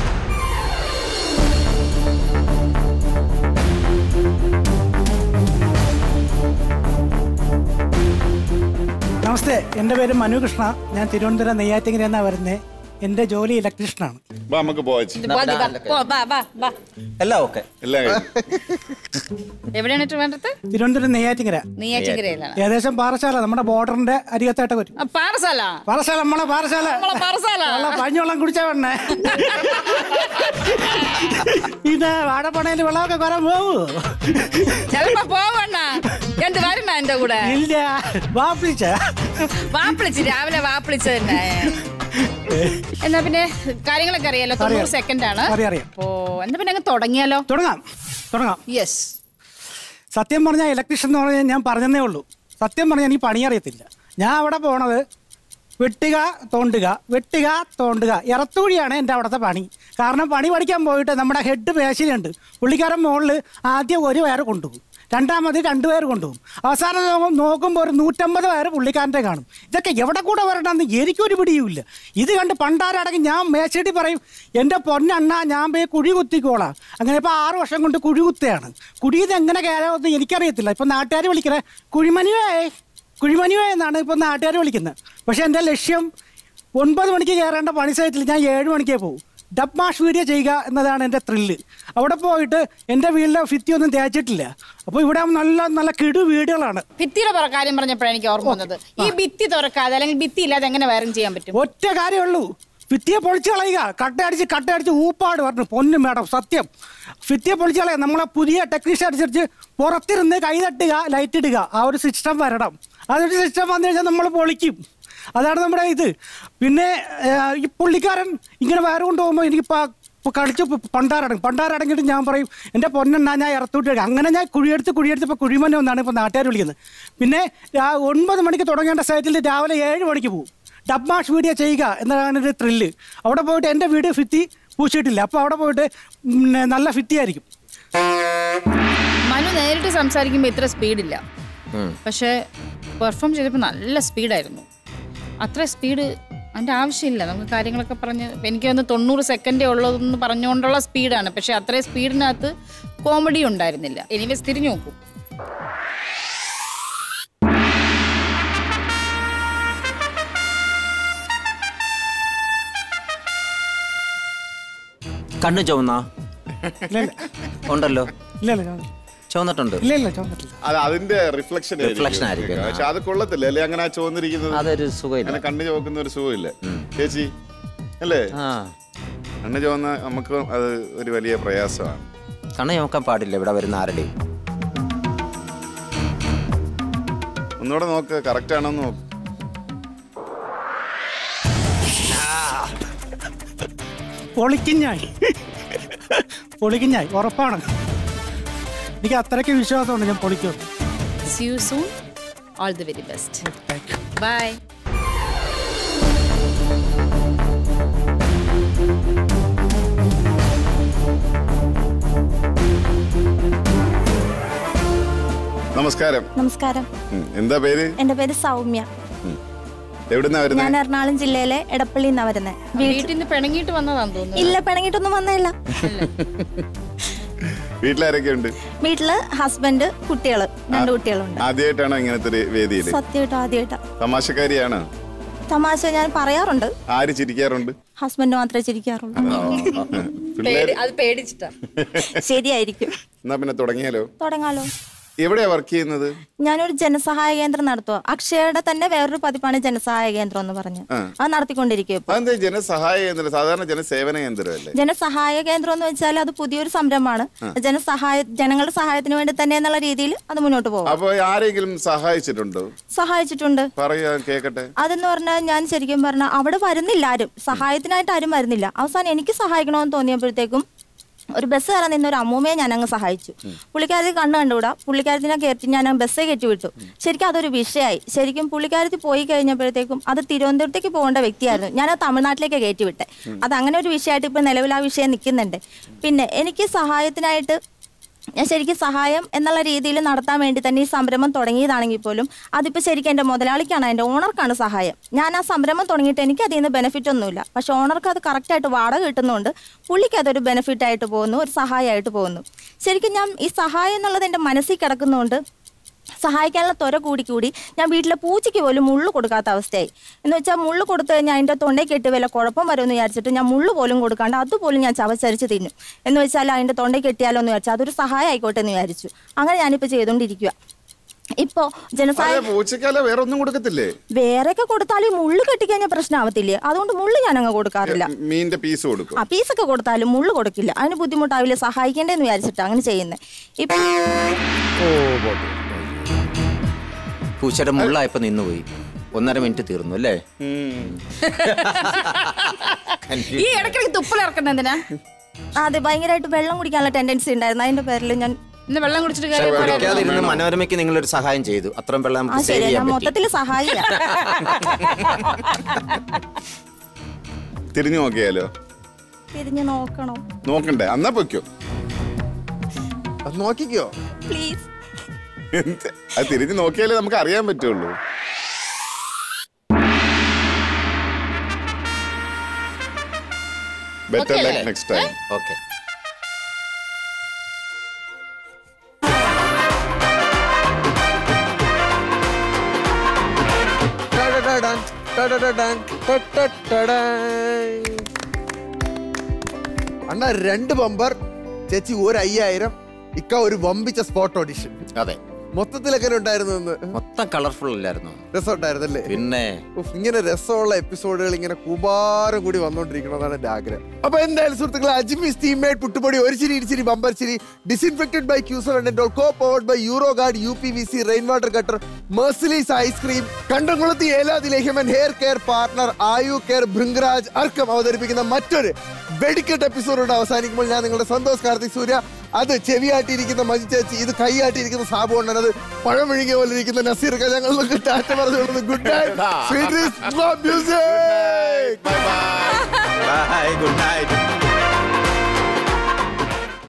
നമസ്തേ എൻ്റെ പേര് മനു കൃഷ്ണ ഞാൻ തിരുവനന്തപുരം നെയ്യാറ്റിങ്കര എന്നാ വരുന്നത് എൻ്റെ ജോലി ഇലക്ട്രീഷ്യനാണ് വാ നമുക്ക് പോവാച്ചി ഇത് പോ, ഇത് പോ. പോ, വാ, വാ, വാ. എല്ലാം ഓക്കെ എല്ലാം കഴിഞ്ഞു. എവിടെയാണ് ട്രിവാൻഡ്രത്ത് തിരുവനന്തപുരം നെയ്യാറ്റിങ്കര നെയ്യാറ്റിൻകരയിലാണ് ഏകദേശം പാറശാല നമ്മുടെ ബോർഡറിന്റെ അരികത്തായിട്ട് വരും ആ, പാറശാല പാറശാല നമ്മളെ പാറശാല നമ്മളെ പാറശാല വെള്ളം പഞ്ഞുവെള്ളം കുടിച്ചാ വേണേ ഇത് വാഴപ്പണയിൽ വെള്ളമൊക്കെ കുറെ പോവൂ ചെലപ്പോ പോവണ്ണ എന്ത് വരണ എന്റെ കൂടെ ഇല്ല വാപ്പിച്ച വാപ്പിളിച്ച് രാവിലെ വാപ്പിളിച്ച് തന്നെ എന്നാ പിന്നെ കാര്യങ്ങളൊക്കെ അറിയാലോ തൊണ്ണൂറ് അറിയാം. സെക്കൻഡ് ആണ് അറിയാം, അറിയാം. അപ്പോ എന്നാ പിന്നെ അങ്ങ് തുടങ്ങിയാലോ തുടങ്ങാം തുടങ്ങാം യെസ് സത്യം പറഞ്ഞാൽ ഇലക്ട്രീഷ്യൻ എന്ന് പറഞ്ഞാൽ ഞാൻ പറഞ്ഞതേ ഉള്ളൂ സത്യം പറഞ്ഞാൽ എനിക്ക് പണിയറിയത്തില്ല ഞാൻ അവിടെ പോണത് വെട്ടുക തോണ്ടുക വെട്ടുക തോണ്ടുക ഇറത്തുകുഴിയാണ് എൻ്റെ അവിടുത്തെ പണി കാരണം പണി പഠിക്കാൻ പോയിട്ട് നമ്മുടെ ഹെഡ് മേശിലുണ്ട് പുള്ളിക്കാരൻ മുകളിൽ ആദ്യം ഒരു വയർ കൊണ്ടുപോകും രണ്ടാമത് രണ്ട് പേർ കൊണ്ടുപോകും അവസാനം നോക്കും നോക്കുമ്പോൾ ഒരു നൂറ്റമ്പത് വയർ പുള്ളിക്കാരൻ്റെ കാണും ഇതൊക്കെ എവിടെ കൂടെ വരണമെന്ന് എനിക്കൊരു പിടിയുമില്ല ഇത് കണ്ട് പണ്ടാരടങ്ങി ഞാൻ മേശേട്ടി പറയും എൻ്റെ പൊന്നണ്ണ ഞാൻ പോയി കുഴി കുത്തിക്കോളാം അങ്ങനെ ഇപ്പോൾ ആറ് വർഷം കൊണ്ട് കുഴി കുത്തുകയാണ് കുഴിയത് എങ്ങനെ കയറാമെന്ന് എനിക്കറിയത്തില്ല ഇപ്പം നാട്ടുകാർ വിളിക്കണേ കുഴിമനിവേ കുഴിമനിവേ എന്നാണ് ഇപ്പോൾ നാട്ടുകാർ വിളിക്കുന്നത് പക്ഷേ എൻ്റെ ലക്ഷ്യം ഒൻപത് മണിക്ക് കയറേണ്ട പണി സൈറ്റിൽ ഞാൻ ഏഴ് മണിക്കേ പോകും ഡബ് മാഷ് വീഡിയോ ചെയ്യുക എന്നതാണ് എൻ്റെ ത്രില്ല് അവിടെ പോയിട്ട് എൻ്റെ വീട്ടിലെ ഭിത്തി ഒന്നും തേച്ചിട്ടില്ല അപ്പോൾ ഇവിടെ നല്ല നല്ല കിടു വീടുകളാണ് ഭിത്തിയുടെ പറ- കാര്യം പറഞ്ഞപ്പോഴാണ് എനിക്ക് ഓർമ്മ വന്നത് ഈ ഭിത്തി തുറക്കാതെ അല്ലെങ്കിൽ ഭിത്തി ഇല്ലാതെ എങ്ങനെ വയറിങ് ചെയ്യാൻ പറ്റും ഒറ്റ കാര്യമുള്ളൂ ഭിത്തിയെ പൊളിച്ച് കളയുക കട്ടയടിച്ച് കട്ടയടിച്ച് ഊപ്പാട് പറഞ്ഞു പൊന്നു മേഡം സത്യം ഭിത്തിയെ പൊളിച്ച് കളയുക നമ്മളെ പുതിയ ടെക്നീഷ്യൻ അനുസരിച്ച് പുറത്തിരുന്ന് കൈ തട്ടുക ലൈറ്റ് ഇടുക ആ ഒരു സിസ്റ്റം വരണം അതൊരു സിസ്റ്റം വന്നു കഴിഞ്ഞാൽ നമ്മൾ പൊളിക്കും അതാണ് നമ്മുടെ ഇത് പിന്നെ ഏഹ്, ഈ പുള്ളിക്കാരൻ ഇങ്ങനെ വയറ് കൊണ്ടുപോകുമ്പോൾ എനിക്ക് പ- ഇപ്പൊ കളിച്ച് പ- പണ്ടാരടങ്ങും പണ്ടാരടങ്ങിയിട്ട് ഞാൻ പറയും എൻ്റെ പൊന്നെണ്ണ ഞാൻ ഇറത്തോട്ട് അങ്ങനെ ഞാൻ കുഴിയെടുത്ത് കുഴിയെടുത്ത് ഇപ്പോൾ കുഴിമന എന്നാണ് ഇപ്പോൾ നാട്ടുകാർ വിളിക്കുന്നത് പിന്നെ രാ- ഒൻപത് മണിക്ക് തുടങ്ങേണ്ട സൈറ്റിൽ രാവിലെ ഏഴ് മണിക്ക് പോകും ഡബ് മാഷ് വീഡിയോ ചെയ്യുക എന്നതാണ് ഒരു ത്രില്ല് അവിടെ പോയിട്ട് എൻ്റെ വീട് ഫിത്തി പൂച്ചിട്ടില്ല അപ്പോൾ അവിടെ പോയിട്ട് ഉം, നല്ല ഫിത്തി ആയിരിക്കും മനു നേരിട്ട് സംസാരിക്കുമ്പോൾ ഇത്ര സ്പീഡില്ല പക്ഷേ പെർഫോം ചെയ്തപ്പോൾ നല്ല സ്പീഡായിരുന്നു അത്ര സ്പീഡ് അതിൻ്റെ ആവശ്യമില്ല നമുക്ക് കാര്യങ്ങളൊക്കെ പറഞ്ഞ് എനിക്ക് ഒന്ന് തൊണ്ണൂറ് സെക്കൻഡേ ഉള്ളതെന്ന് പറഞ്ഞുകൊണ്ടുള്ള സ്പീഡാണ് പക്ഷേ അത്രയും സ്പീഡിനകത്ത് കോമഡി ഉണ്ടായിരുന്നില്ല എനിവേസ് തിരിഞ്ഞു നോക്കൂ കണ്ണ് ചുവന്നാ ഇല്ല ഇല്ല ഉണ്ടല്ലോ ഇല്ല ഇല്ല ചുവന്നില്ല. ചുവന്നിട്ടുണ്ട് ഇല്ല ഇല്ല ചുവന്നിട്ടില്ല അത് അതിന്റെ റിഫ്ലക്ഷൻ Reflection ആയിരിക്കും. പക്ഷെ അത് കൊള്ളത്തില്ല അല്ലേ അങ്ങനെ ആ ചോന്നിരിക്കുന്നത് അതൊരു സുഖമില്ല അങ്ങനെ കണ്ണ് ചോക്കുന്ന ഒരു സുഖമില്ല ചേച്ചി അല്ലേ ആ കണ്ണ് ചോന്ന നമുക്ക് അത് ഒരു വലിയ പ്രയാസമാണ് കണ്ണ് ചുമക്കാൻ പാടില്ല ഇവിടെ വരുന്ന ആരുടെയും ഒന്നുകൂടെ നോക്ക് കറക്റ്റ് ആണോ എന്ന് നോക്ക് പൊളിക്കും ഞാൻ പൊളിക്കും ഞാൻ ഉറപ്പാണ് എനിക്ക് അത്രയ്ക്ക് വിശ്വാസമുണ്ട് ഞാൻ പൊളിക്കും see you soon all the very best bye നമസ്കാരം നമസ്കാരം ഉം, എന്താ പേര് എന്റെ പേര് സൗമ്യ എവിടുന്നാ ഞാൻ വരുന്നത് എറണാകുളം ജില്ലയിലെ എടപ്പള്ളി നിന്നാ വരുന്നത് വീട്ടിൽ നിന്ന് പിണങ്ങിയിട്ട് വന്നതാന്ന് തോന്നുന്നു ഇല്ല പിണങ്ങിയിട്ടൊന്നും വന്നില്ല വീട്ടിലാരൊക്കെ ഉണ്ട് വീട്ടില് ഹസ്ബൻഡ് കുട്ടികള് രണ്ട് കുട്ടികളുണ്ട് ആദ്യമായിട്ടാണോ ഇങ്ങനത്തെ ഒരു വേദിയിൽ സത്യമായിട്ടും ആദ്യമായിട്ടാ തമാശക്കാരിയാണ് തമാശ ഞാൻ പറയാറുണ്ട് ആര് ചിരിക്കാറുണ്ട് ഹസ്ബൻഡ് മാത്രമേ ചിരിക്കാറുള്ളൂ പിള്ളേര് അത് പേടിച്ചിട്ടാ ശരിയായിരിക്കും എന്നാ പിന്നെ തുടങ്ങിയാലോ തുടങ്ങാലോ എവിടെയാ വർക്ക് ചെയ്യുന്നത് ഞാനൊരു ജനസഹായ കേന്ദ്രം നടത്തുക അക്ഷയയുടെ തന്നെ വേറൊരു പതിപ്പാണ് ജനസഹായ കേന്ദ്രം എന്ന് പറഞ്ഞു ആ. അത് നടത്തിക്കൊണ്ടിരിക്കും ഇപ്പൊ അതെന്താ ജനസഹായ കേന്ദ്രം സാധാരണ ജനസേവന കേന്ദ്രമല്ലേ ജനസഹായ കേന്ദ്രം എന്ന് വെച്ചാൽ അത് പുതിയൊരു സംരംഭമാണ് ആ. ജനസഹായ ജനങ്ങളുടെ സഹായത്തിന് വേണ്ടി തന്നെ എന്നുള്ള രീതിയിൽ അത് മുന്നോട്ട് പോകും അപ്പൊ ആരെങ്കിലും സഹായിച്ചിട്ടുണ്ടോ സഹായിച്ചിട്ടുണ്ട് പറയാ കേക്കട്ടെ അതെന്ന് പറഞ്ഞാൽ ഞാൻ ശരിക്കും പറഞ്ഞാൽ അവിടെ വരുന്നില്ല ആരും സഹായത്തിനായിട്ട് ആരും വരുന്നില്ല അവസാനം എനിക്ക് സഹായിക്കണമെന്ന് തോന്നിയപ്പോഴത്തേക്കും ഒരു ബസ് കയറാൻ നിന്ന ഒരു അമ്മൂമ്മയെ ഞാൻ അങ്ങ് സഹായിച്ചു പുള്ളിക്കാരത്തി കണ്ണ് കണ്ടുകൂടാ പുള്ളിക്കാരത്തിനെ കയറ്റി ഞാൻ ആ ബസ്സേ കയറ്റി വിട്ടു ശരിക്കും അതൊരു വിഷയമായി ശരിക്കും പുള്ളിക്കാരത്തി പോയി കഴിഞ്ഞപ്പോഴത്തേക്കും അത് തിരുവനന്തപുരത്തേക്ക് പോകേണ്ട വ്യക്തിയായിരുന്നു ഞാൻ അത് തമിഴ്നാട്ടിലേക്ക് കയറ്റി വിട്ടെ അത് അങ്ങനെ ഒരു വിഷയമായിട്ട് ഇപ്പം നിലവിൽ ആ വിഷയം നിൽക്കുന്നുണ്ട് പിന്നെ എനിക്ക് സഹായത്തിനായിട്ട് ഞാൻ ശരിക്കും സഹായം എന്നുള്ള രീതിയിൽ നടത്താൻ വേണ്ടി തന്നെ ഈ സംരംഭം തുടങ്ങിയതാണെങ്കിൽ പോലും അതിപ്പോൾ ശരിക്കും എൻ്റെ മുതലാളിക്കാണ് എൻ്റെ ഓണർക്കാണ് സഹായം ഞാൻ ആ സംരംഭം തുടങ്ങിയിട്ട് എനിക്ക് അതിൽ നിന്ന് ബെനിഫിറ്റ് ഒന്നുമില്ല പക്ഷെ ഓണർക്ക് അത് കറക്റ്റായിട്ട് വാടക കിട്ടുന്നതുകൊണ്ട് പുള്ളിക്ക് അതൊരു ബെനിഫിറ്റ് ആയിട്ട് പോകുന്നു ഒരു സഹായമായിട്ട് പോകുന്നു ശരിക്കും ഞാൻ ഈ സഹായം എന്നുള്ളത് എൻ്റെ മനസ്സിൽ കിടക്കുന്നതുകൊണ്ട് സഹായിക്കാനുള്ള ത്വര കൂടി കൂടി ഞാൻ വീട്ടിലെ പൂച്ചയ്ക്ക് പോലും മുള്ളു കൊടുക്കാത്ത അവസ്ഥയായി എന്ന് വെച്ചാൽ മുള്ളു കൊടുത്തു കഴിഞ്ഞാൽ അതിൻ്റെ തൊണ്ടയ്ക്ക് ഇട്ട് വല്ല കുഴപ്പം വരുമെന്ന് വിചാരിച്ചിട്ട് ഞാൻ മുള്ളു പോലും കൊടുക്കാണ്ട് അതുപോലും ഞാൻ ചവച്ചരിച്ച് തിന്നും എന്ന് വെച്ചാൽ അതിൻ്റെ തൊണ്ടയ്ക്ക് കെട്ടിയാലോ എന്ന് വിചാരിച്ചു അതൊരു സഹായം ആയിക്കോട്ടെ എന്ന് വിചാരിച്ചു അങ്ങനെ ഞാനിപ്പോൾ ചെയ്തുകൊണ്ടിരിക്കുക ഇപ്പോൾ ജനസഹായ അതെ പൂച്ചക്കാല വേറെ ഒന്നും കൊടുക്കത്തില്ലേ വേറെയൊക്കെ കൊടുത്താലും മുള്ളു കെട്ടിക്കഴിഞ്ഞാൽ പ്രശ്നമാവത്തില്ലേ അതുകൊണ്ട് മുള്ളു ഞാൻ അങ്ങ് കൊടുക്കാറില്ല മീനിന്റെ പീസ് കൊടുക്കും ആ പീസൊക്കെ കൊടുത്താലും മുള്ളു കൊടുക്കില്ല അതിന് ബുദ്ധിമുട്ടാവില്ല സഹായിക്കേണ്ടതെന്ന് വിചാരിച്ചിട്ട് അങ്ങനെ ചെയ്യുന്നത് ഇപ്പം പൂച്ചയുടെ മുള്ളായപ്പോ നിന്നുപോയി ഒന്നര മിനിറ്റ് തീർന്നു അല്ലേ ഈ ഇടയ്ക്കിടയ്ക്ക് തുപ്പലിറക്കുന്ന എന്തിനാ അതെ ഭയങ്കരമായിട്ട് വെള്ളം കുടിക്കാനുള്ള ടെൻഡൻസി ഉണ്ടായിരുന്നു അതിന്റെ പേരിൽ ഞാൻ ഇന്ന് വെള്ളം കുടിച്ചിട്ട് പക്ഷെ കാര്യം കുടിക്കാതിരുന്ന് മനോരമയ്ക്ക് നിങ്ങളൊരു സഹായം ചെയ്തു അത്രയും വെള്ളം ആ നമുക്ക് സേവ് ശരി ചെയ്യാൻ ഞാൻ പറ്റി മൊത്തത്തിൽ സഹായിക്കാം തിരിഞ്ഞു നോക്കിയാലോ തിരിഞ്ഞു നോക്കണോ നോക്കണ്ടേ അന്നാ പൊയ്ക്കോ അത് നോക്കിക്കോ പ്ലീസ് എന്ത്? അത് തിരിഞ്ഞു നോക്കിയാലേ നമുക്ക് അറിയാൻ പറ്റുള്ളൂ ബെറ്റർ Okay ലൈക്ക് അല്ലേ? നെക്സ്റ്റ് ടൈം ഓക്കെ ടടടടൻ, ടടടടൻ, ടടടടൻ. അണ്ണാ രണ്ട് ബമ്പർ ചേച്ചി ഒരു അയ്യായിരം ഇക്ക ഒരു വമ്പിച്ച സ്പോട്ട് ഓഡിഷൻ അതെ മൊത്തത്തിൽ എങ്ങനെ ഉണ്ടായിരുന്നു എന്ന് മൊത്തം കളർഫുൾ അല്ലായിരുന്നു രസമുണ്ടായിരുന്നല്ലേ പിന്നെ ഉഫ്, ഇങ്ങനെ രസമുള്ള എപ്പിസോഡുകൾ ഇങ്ങനെ കൂപാരം കൂടി വന്നുകൊണ്ടിരിക്കണമെന്നാണ് എന്റെ ആഗ്രഹം അപ്പൊ എന്തായാലും സുഹൃത്തുക്കളെ അജ്മീസ് ടീംമേറ്റ് പുട്ടുപൊടി ഒരു ചിരി ഇരിച്ചിരി ബമ്പർ ചിരി ഡിസിൻഫെക്റ്റഡ് ബൈ ക്യൂസർ and co powered by euro guard U P V C rain water cutter മെർസിലീസ് ഐസ്ക്രീം കണ്ടംകുളത്തി ഏലാതി ലേഹ്യമൻ hair care partner Ayu care Bhringraj അർക്കം അവതരിപ്പിക്കുന്ന മറ്റൊരു വെടിക്കെട്ട് എപ്പിസോഡോട് അവസാനിക്കുമ്പോൾ ഞാൻ നിങ്ങളുടെ സന്തോഷ് കാർത്തിക് സൂര്യ അത് ചെവിയാട്ടിയിരിക്കുന്ന മജി ചേച്ചി ഇത് കൈയാട്ടിയിരിക്കുന്ന സാബു അണ്ണൻ അത് പഴം വിഴുങ്ങിയ പോലെ ഇരിക്കുന്ന നസീർ ഞങ്ങൾ ടാറ്റ പറഞ്ഞു good night music bye good night